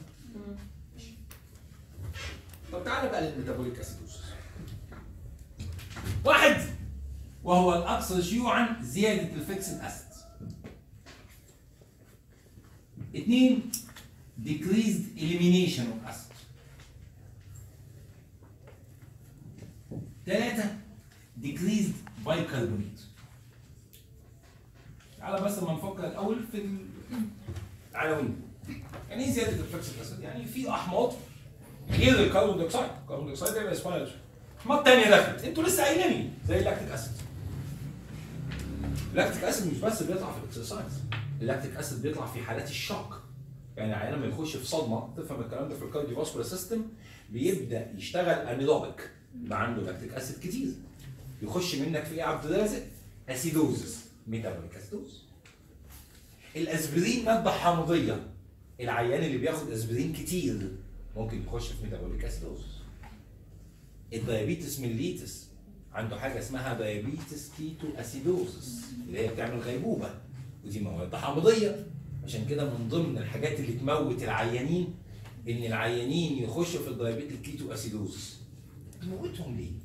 طب تعالى بقى للميتابوليك اسيدوزس واحد وهو الاكثر شيوعا زياده الفيكسد اسيد اثنين decreased elimination of acid ثلاثة decreased bicarbonate تعالى بس لما نفكر الأول في العناوين يعني ايه زيادة الفلكسيك اسيد؟ يعني في أحماض غير الكربون دايوكسيد، الكربون دايوكسيد ده يبقى اسمها أحماض تانية دخلت، أنتوا لسه قايلين لي زي اللاكتيك اسيد. اللاكتيك اسيد مش بس بيطلع في الاكسرسايز اللاكتيك اسيد بيطلع في حالات الشوك يعني العيان لما يخش في صدمه تفهم الكلام ده في الكارديو فاسكولار سيستم بيبدا يشتغل انيروبيك يبقى عنده لاكتيك اسيد كتير يخش منك في ايه يا عبد الرازق؟ اسيدوزس ميتابوليك اسيدوز الاسبرين ماده حامضيه العيان اللي بياخد اسبرين كتير ممكن يخش في ميتابوليك اسيدوزس الدايابيتس ميليتس عنده حاجه اسمها دايابيتس كيتو اسيدوزس اللي هي بتعمل غيبوبه ودي مواد حامضيه عشان كده من ضمن الحاجات اللي تموت العيانين ان العيانين يخشوا في الدايابيت الكيتو اسيدوزس تموتهم ليه؟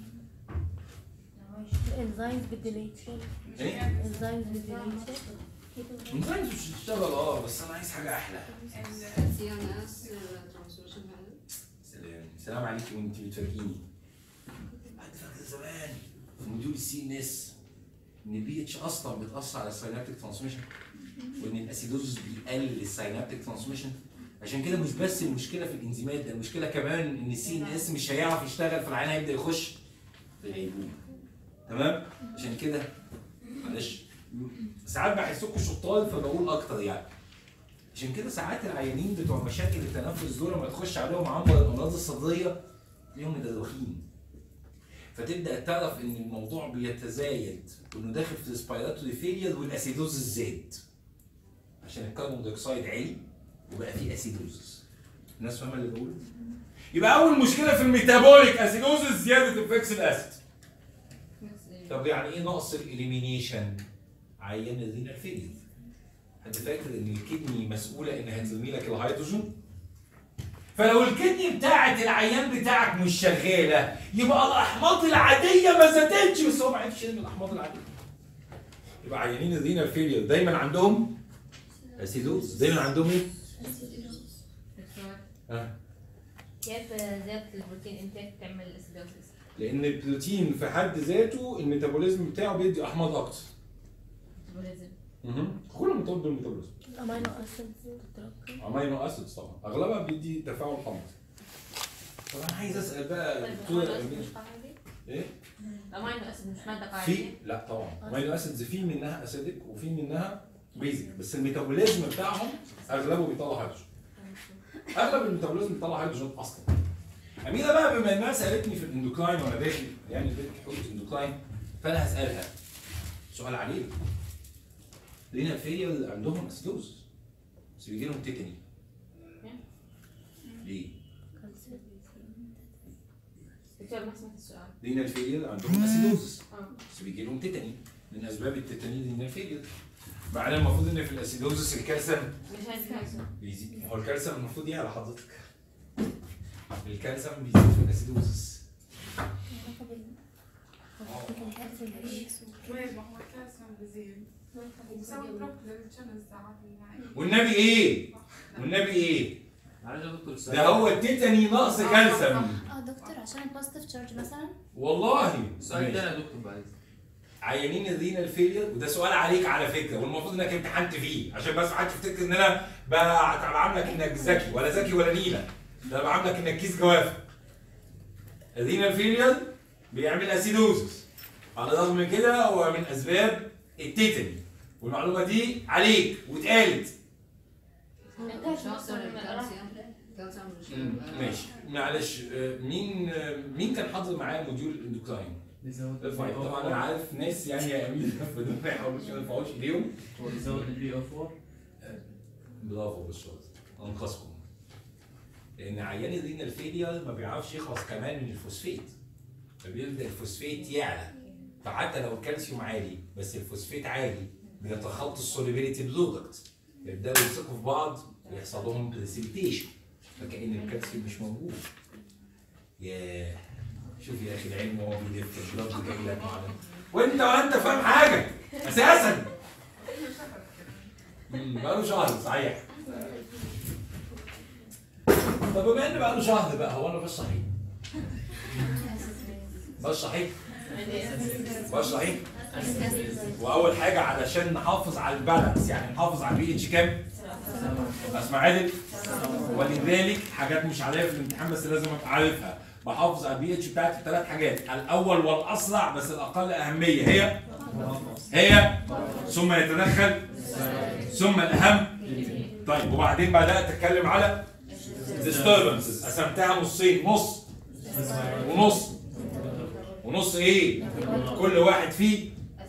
الانزيمز بالديليتشن ايه؟ الانزيمز بالديليتشن انزيمز مش بتشتغل اه بس انا عايز حاجه احلى سي ان اس ترانسفورميشن سلام سلام عليكي وانت بتفاجئيني بعد فاكر زمان في موديول السي ان اس ان البي اتش اصلا بتاثر على الساينابتيك ترانسميشن وان الاسيدوزس بيقلل الساينابتيك ترانسميشن عشان كده مش بس المشكله في الانزيمات ده المشكله كمان ان السي ان اس مش هيعرف يشتغل فالعين هيبدا يخش في غيبوبه تمام عشان كده معلش ساعات بحسكم شطال فبقول اكتر يعني عشان كده ساعات العيانين بتوع مشاكل التنفس دول لما تخش عليهم عنبر الامراض الصدريه تلاقيهم مدروخين فتبدا تعرف ان الموضوع بيتزايد وانه داخل في الريسبيراتوري فيلير والاسيدوزس زاد عشان الكربون دايوكسيد عالي وبقى فيه اسيدوزس الناس فاهمه اللي بقوله؟ يبقى اول مشكله في الميتابوليك اسيدوزس زياده الفيكس الاسيد طب يعني ايه نقص الاليمينيشن؟ عيان الرينال فيلير حد فاكر ان الكدني مسؤوله انها ترمي لك الهيدروجين؟ فلو الكدني بتاعت العيان بتاعك مش شغاله يبقى الاحماض العاديه ما زادتش بس هو ما عرفش يرمي الاحماض العاديه. يبقى عيانين الرينال فيلير دايما عندهم اسيدوز دايما عندهم ايه؟ ها كيف زيادة البروتين انتاج تعمل اسيدوسيس؟ لان البروتين في حد ذاته الميتابوليزم بتاعه بيدي احماض اكتر. ميتابوليزم اها كله مرتبط بالميتابوليزم. الامينو اسيدز تتراكم امينو اسيدز طبعا اغلبها بيدي تفاعل حمض. طب انا عايز اسال بقى طيب دكتور الامينو اسيد أمين، مش قاعدة؟ ايه؟ الامينو اسيد مش مادة في قاعدة؟ لا طبعا امينو اسيدز في منها اسيدك وفي منها بيزك بس الميتابوليزم بتاعهم اغلبه بيطلع هيدروجين اغلب الميتابوليزم بيطلع هيدروجين اصلا امينه بقى بما انها سالتني في الاندوكراين وانا داخل يعني بنت حقوق اندوكراين فانا هسالها سؤال عليه لقينا الفيلير عندهم اسيدوز بس بيجي لهم تيتاني ليه؟ دكتور ما سمعت السؤال لقينا الفيلير عندهم اسيدوز اه بس بيجي لهم تيتاني من اسباب التيتاني لقينا الفيلير معناه المفروض ان في الاسيدوزس الكالسيوم مش هاي الكالسيوم بيزيد هو الكالسيوم المفروض يعلى حضرتك الكالسيوم بيزيد في الاسيدوزس وين ما هو الكالسيوم بزيد وساوند دروب للجنس ساعات النهائي والنبي ايه؟ والنبي ايه؟ معلش يا دكتور ده هو التيتاني نقص كالسيوم اه دكتور عشان البوزيتيف تشارج مثلا والله السؤال ده يا دكتور بعد عيانين الرينال فيلير وده سؤال عليك على فكره والمفروض انك امتحنت فيه عشان بس ما حدش يفتكر ان انا بع- بعاملك انك ذكي ولا ذكي ولا نيله ده انا بعاملك انك كيس جوافه الرينال فيلير بيعمل اسيدوزس على الرغم من كده هو من اسباب التيتاني والمعلومه دي عليك واتقالت مش هخسر الكالسيوم الكالسيوم مش هيبقى- ماشي معلش آه، مين آه، مين كان حاضر معايا موديول الاندوكراين؟ بيزود ارفع إيدك. طبعا انا عارف ناس يعني يا امين بدون ما يحاولوش ما يرفعوش ايديهم هو بيزود البي او 4 برافو بالشاطر انقذكم لان عيان الرينال فيلير ما بيعرفش يخلص كمان من الفوسفيت فبيبدا الفوسفيت يعلى فحتى لو الكالسيوم عالي بس الفوسفيت عالي بيتخطى السوليبيليتي برودكت يبداوا يمسكوا في بعض ويحصل لهم بريسبيتيشن فكأن الكالسيوم مش موجود ياه شوف يا اخي العلم وهو بيلف البلاد جاي لك معلم وانت ولا انت فاهم حاجه اساسا مم، بقاله شهر صحيح طب بما ان بقاله شهر بقى هو انا مش صحيح مش صحيح مش صحيح واول حاجه علشان نحافظ على البالانس يعني نحافظ على البي اتش كام اسمع عادل ولذلك حاجات مش عليها في الامتحان بس لازم ابقى عارفها بحافظ على البي اتش بتاعتي في ثلاث حاجات الاول والاسرع بس الاقل اهميه هي هي ثم يتدخل ثم الاهم طيب وبعدين بدات اتكلم على disturbances قسمتها نصين نص ونص ونص ايه كل واحد فيه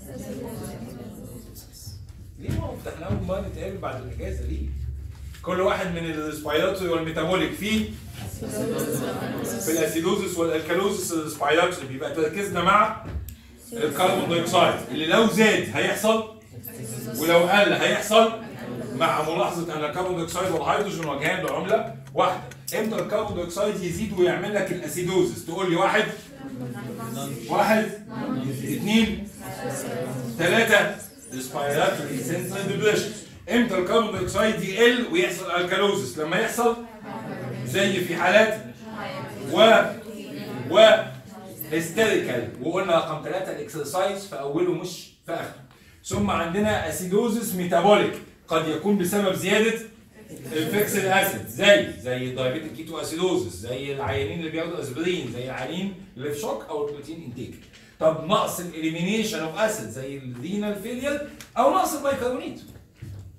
ليه ما هو فتحناهم بقى نتقابل بعد الاجازه ليه كل واحد من السبايراتوري والميتابوليك فيه في الاسيدوزس والالكالوزس السبايراتوري بيبقى تركيزنا مع الكربون دايوكسيد اللي لو زاد هيحصل ولو قل هيحصل مع ملاحظه ان الكربون دايوكسيد والهيدروجين وجهان لعمله واحده امتى الكربون دايوكسيد يزيد ويعمل لك الاسيدوزس تقول لي واحد واحد اثنين ثلاثة ريسبيراتوري سنترال ديبريشن امتى الكربون دايوكسيد يقل ويحصل الكالوزس لما يحصل زي في حالات و و هيستيريكال وقلنا رقم ثلاثة الاكسرسايز في اوله مش في اخره ثم عندنا اسيدوزس ميتابوليك قد يكون بسبب زيادة الفيكس الاسيد زي زي الدايابيتيك كيتو اسيدوزس زي العيانين اللي بياخدوا اسبرين زي العيانين اللي في شوك او البروتين انتيك طب نقص الاليمينيشن اوف اسيد زي الرينال فيلير او نقص البيكربونات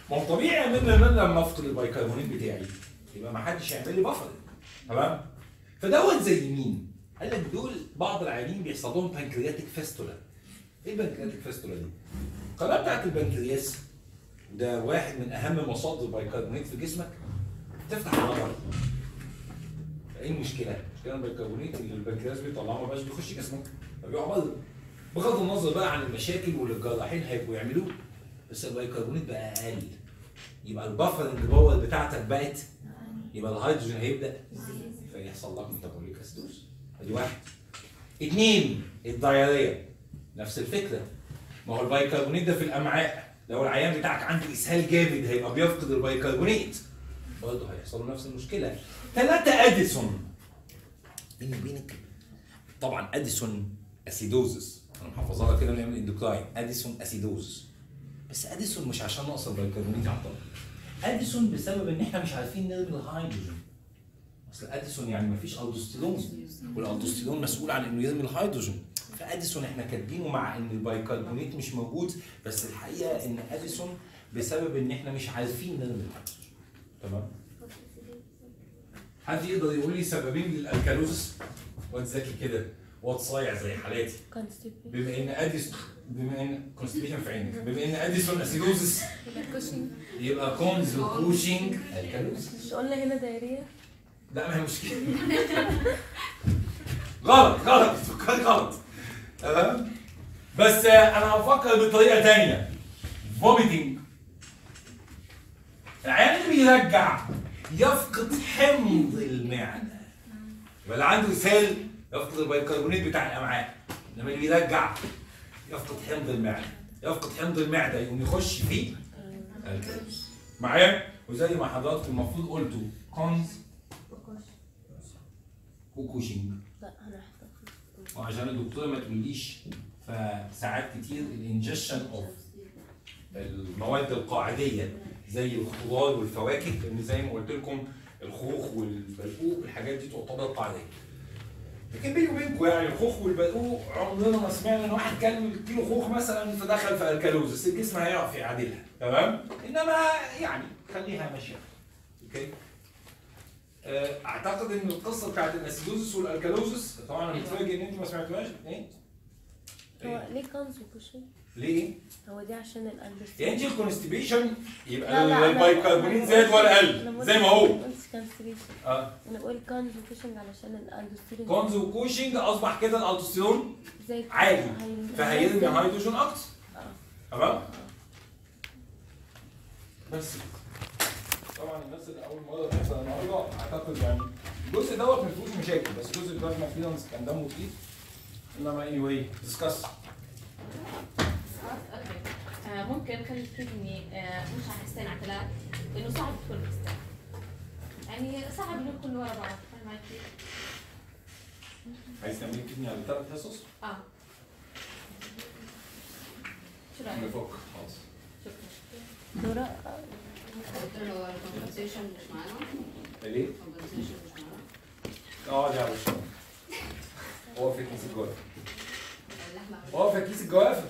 ما هو طبيعي يا منى ان انا لما افقد البيكربونات بتاعي يبقى ما حدش يعمل لي بفر تمام فدوت زي مين؟ قال لك دول بعض العيانين بيحصل لهم بنكرياتيك فيستولا ايه البنكرياتيك فيستولا دي؟ القناه بتاعت البنكرياس ده واحد من اهم مصادر البيكربونات في جسمك تفتح النظر ايه المشكله؟ المشكله ان البيكربونات اللي البنكرياس بيطلعه ما بقاش بيخش جسمك فبيقع بره بغض النظر بقى عن المشاكل واللي الجراحين هيبقوا يعملوه بس البيكربونات بقى اقل يبقى البفرنج باور بتاعتك بقت يبقى الهيدروجين هيبدا فيحصل لك ميتابوليك اسيدوز ادي واحد اثنين الدايريه نفس الفكره ما هو البيكربونات ده في الامعاء لو العيان بتاعك عنده اسهال جامد هيبقى بيفقد البيكربونات برضه هيحصل له نفس المشكله ثلاثه اديسون بيني وبينك طبعا اديسون اسيدوزس انا محافظها لك كده من الاندوكراين اديسون اسيدوزس بس اديسون مش عشان نقص البيكربونات على الطبق اديسون بسبب ان احنا مش عارفين نرمي الهيدروجين اصل اديسون يعني مفيش الدوستيرون والالدوستيرون مسؤول عن انه يرمي الهيدروجين فاديسون احنا كاتبينه مع ان البيكربونات مش موجود بس الحقيقه ان اديسون بسبب ان احنا مش عارفين نرمي الهيدروجين تمام حد يقدر يقول لي سببين للالكالوزس واد ذكي كده واد صايع زي حالاتي constipation بما ان اديسون بما ان كونستيبيشن في عينك بما ان اديسون اسيدوزس يبقى كونز وكوشنج الكالوزس مش قلنا هنا دايرية لا ما هي مشكله غلط غلط فكرت غلط تمام بس آه، انا هفكر بطريقه تانية فوميتنج العيان اللي بيرجع يفقد حمض المعده يبقى اللي عنده اسهال يفقد البيكربونات بتاع الامعاء انما اللي بيرجع يفقد حمض المعده يفقد حمض المعده يقوم يخش فيه الكالوز معايا وزي ما حضراتكم المفروض قلتوا كونز وكوشنج لا هنحتفظ وعشان الدكتوره ما تقوليش فساعات كتير الانجكشن اوف المواد القاعديه زي الخضار والفواكه لان زي ما قلت لكم الخوخ والبرقوق الحاجات دي تعتبر قاعديه. لكن بيني وبينكم يعني الخوخ والبرقوق عمرنا ما سمعنا ان واحد كان كيلو خوخ مثلا فدخل في الكالوزس الجسم هيعرف يعادلها تمام؟ انما يعني خليها ماشيه. اوكي؟ آه، اعتقد ان القصه بتاعت الاسيدوزس والالكالوزس طبعا انا متفاجئ ان انت ما سمعتوهاش ايه؟ هو إيه؟ ليه كانز وكوشن؟ ليه؟ هو دي عشان الاندستري يا انت الكونستيبيشن لا، يبقى لا، أنا- البايكربونات زاد ولا قل زي ما هو ما قلتش كانسريشن اه انا بقول كانز وكوشن علشان الاندستري كونز وكوشنج اصبح كده الالدوستيرون زي عالي هي- فهيرمي هيدروجين اكتر آه. تمام بس طبعا الناس اللي اول مره تحصل النهارده اعتقد يعني الجزء دوت ما فيهوش مشاكل بس الجزء بتاع الماتيريالز كان دمه تقيل انما اني واي ديسكاس آه، ممكن خلي الكدني آه، مش على حستين على ثلاث لانه صعب تكون حستين يعني صعب انه يكون ورا بعض فاهم علي كيف؟ عايز تعملي كدني على ثلاث حصص؟ اه شو رايك؟ نفك خلاص شكرا دورة آه، قلت له الكومبنسيشن مش معانا ليه؟ الكومبنسيشن مش معانا اقعد يا باشا هو في كيس الجوافه اللي احنا هو في كيس الجوافه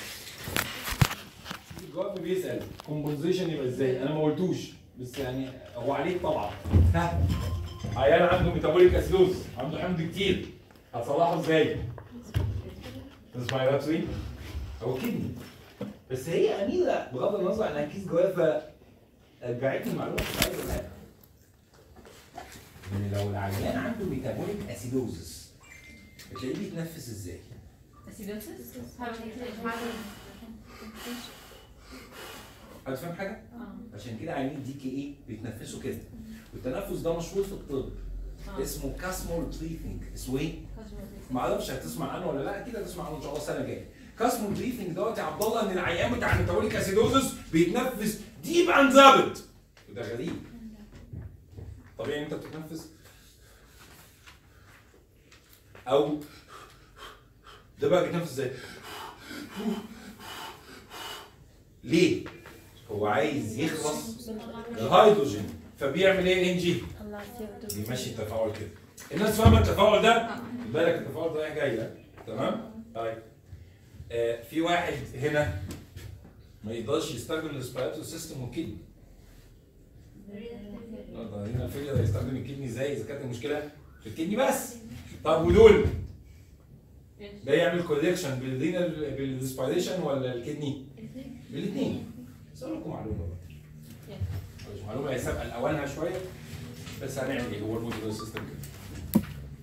كيس الجوافه بيسال كومبوزيشن يبقى ازاي انا ما قلتوش بس يعني هو عليك طبعا ها عيان عنده ميتابوليك اسيدوز عنده حمض كتير هتصلحه ازاي؟ ريسبيراتوري هو كدني بس هي اميره بغض النظر عنها كيس جوافه رجعتني المعلومه كنت عايز اقولها ان لو العيان عنده ميتابوليك اسيدوزس بتلاقيه بيتنفس ازاي؟ اسيدوسس؟ هذا عايز فاهم حاجه؟ اه عشان كده عيانين دي كي ايه بيتنفسوا كده والتنفس ده مشهور في الطب آه. اسمه كاسمول بريثنج اسمه ايه؟ ما اعرفش هتسمع عنه ولا لا اكيد هتسمع عنه ان شاء الله السنه الجايه كاسمول بريثنج دوت يا عبد الله ان العيان بتاع الميتابوليك اسيدوزس بيتنفس ديب اند رابد وده غريب طبيعي انت بتتنفس او ده بقى بيتنفس ازاي؟ ليه؟ هو عايز يخلص الهيدروجين فبيعمل ايه الان جي؟ طلع CO2 بيمشي التفاعل كده الناس فاهمه التفاعل ده خد بالك التفاعل ده رايح جاي ده تمام طيب آه في واحد هنا ما يقدرش يستخدم الريسبيراتوري سيستم والكدني ده هنا الفكره ده يستخدم الكدني ازاي اذا كانت المشكله في الكدني بس طب ودول ده يعمل كوليكشن بالرينال بالريسبيريشن ولا الكدني؟ بالاثنين بس اقول لكم معلومه بقى معلش معلومه هي سابقه لاوانها شويه بس هنعمل ايه هو الموديول سيستم كده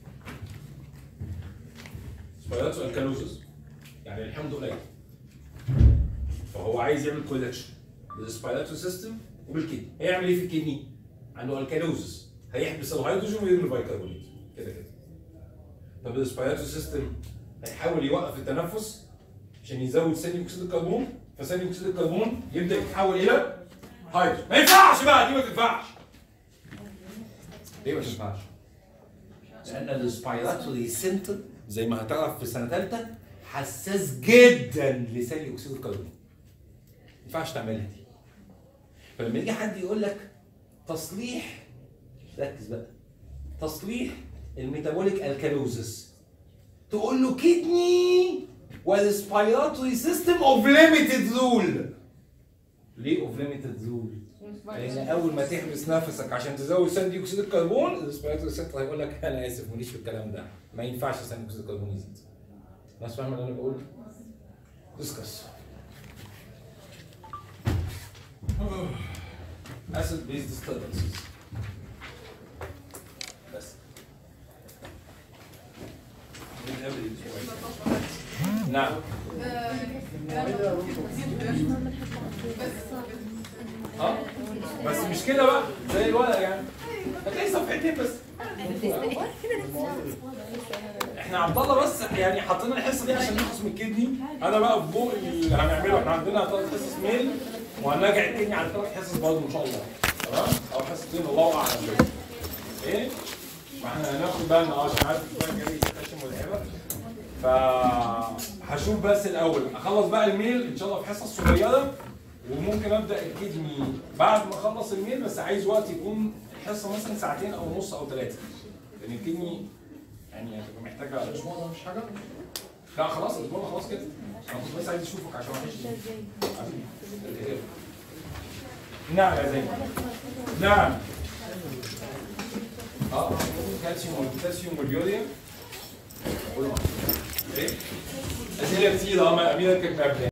سبايراتو الكالوزس يعني الحمض قليل فهو عايز يعمل كولكشن بالسبايراتو سيستم وبالكدني هيعمل ايه في الكدني؟ عنده الكالوزس هيحبس الهيدروجين ويرمي البيكربونات كده كده طب السبايراتو سيستم هيحاول يوقف التنفس عشان يزود ثاني اكسيد الكربون فثاني اكسيد الكربون يبدا يتحول الى هيدروجين ما ينفعش بقى دي ما تنفعش ليه ما تنفعش؟ لان الريسبيراتوري سنتر زي ما هتعرف في سنه ثالثه حساس جدا لثاني اكسيد الكربون ما ينفعش تعملها دي فلما يجي حد يقول لك تصليح ركز بقى تصليح الميتابوليك الكالوزس تقول له كدني والريسبيراتوري سيستم اوف ليميتد رول ليه اوف ليميتد رول؟ لان اول ما تحبس نفسك عشان تزود ثاني اكسيد الكربون الريسبيراتوري سنتر هيقول لك انا اسف ماليش في الكلام ده ما ينفعش ثاني اكسيد الكربون يزيد الناس فاهمه اللي انا بقوله؟ ديسكس acid base disturbances بس نعم اه بس مش كده بقى زي الورق يعني هتلاقي صفحتين بس احنا عبد الله بس يعني حاطين الحصه دي عشان نخلص من الكدني انا بقى في ضوء اللي هنعمله احنا عندنا ثلاث حصص ميل وهنراجع الكدني على ثلاث حصص برضه ان شاء الله تمام او حصتين الله اعلم بقى. ايه ما احنا هناخد بالنا اه عشان عارف الاسبوع الجاي سكاشن متعبه ف هشوف بس الاول اخلص بقى الميل ان شاء الله في حصص صغيره وممكن ابدا الكدني بعد ما اخلص الميل بس عايز وقت يكون الحصه مثلا ساعتين او نص او ثلاثه لان الكدني يعني هتبقى محتاجه الاسبوع ده مش حاجه؟ لا خلاص الاسبوع خلاص كده انا كنت بس عايز اشوفك عشان وحشني نعم يا زينب نعم اه الكالسيوم والبوتاسيوم واليوريا ايه اسئله كتير اه ما اميره كانت قبل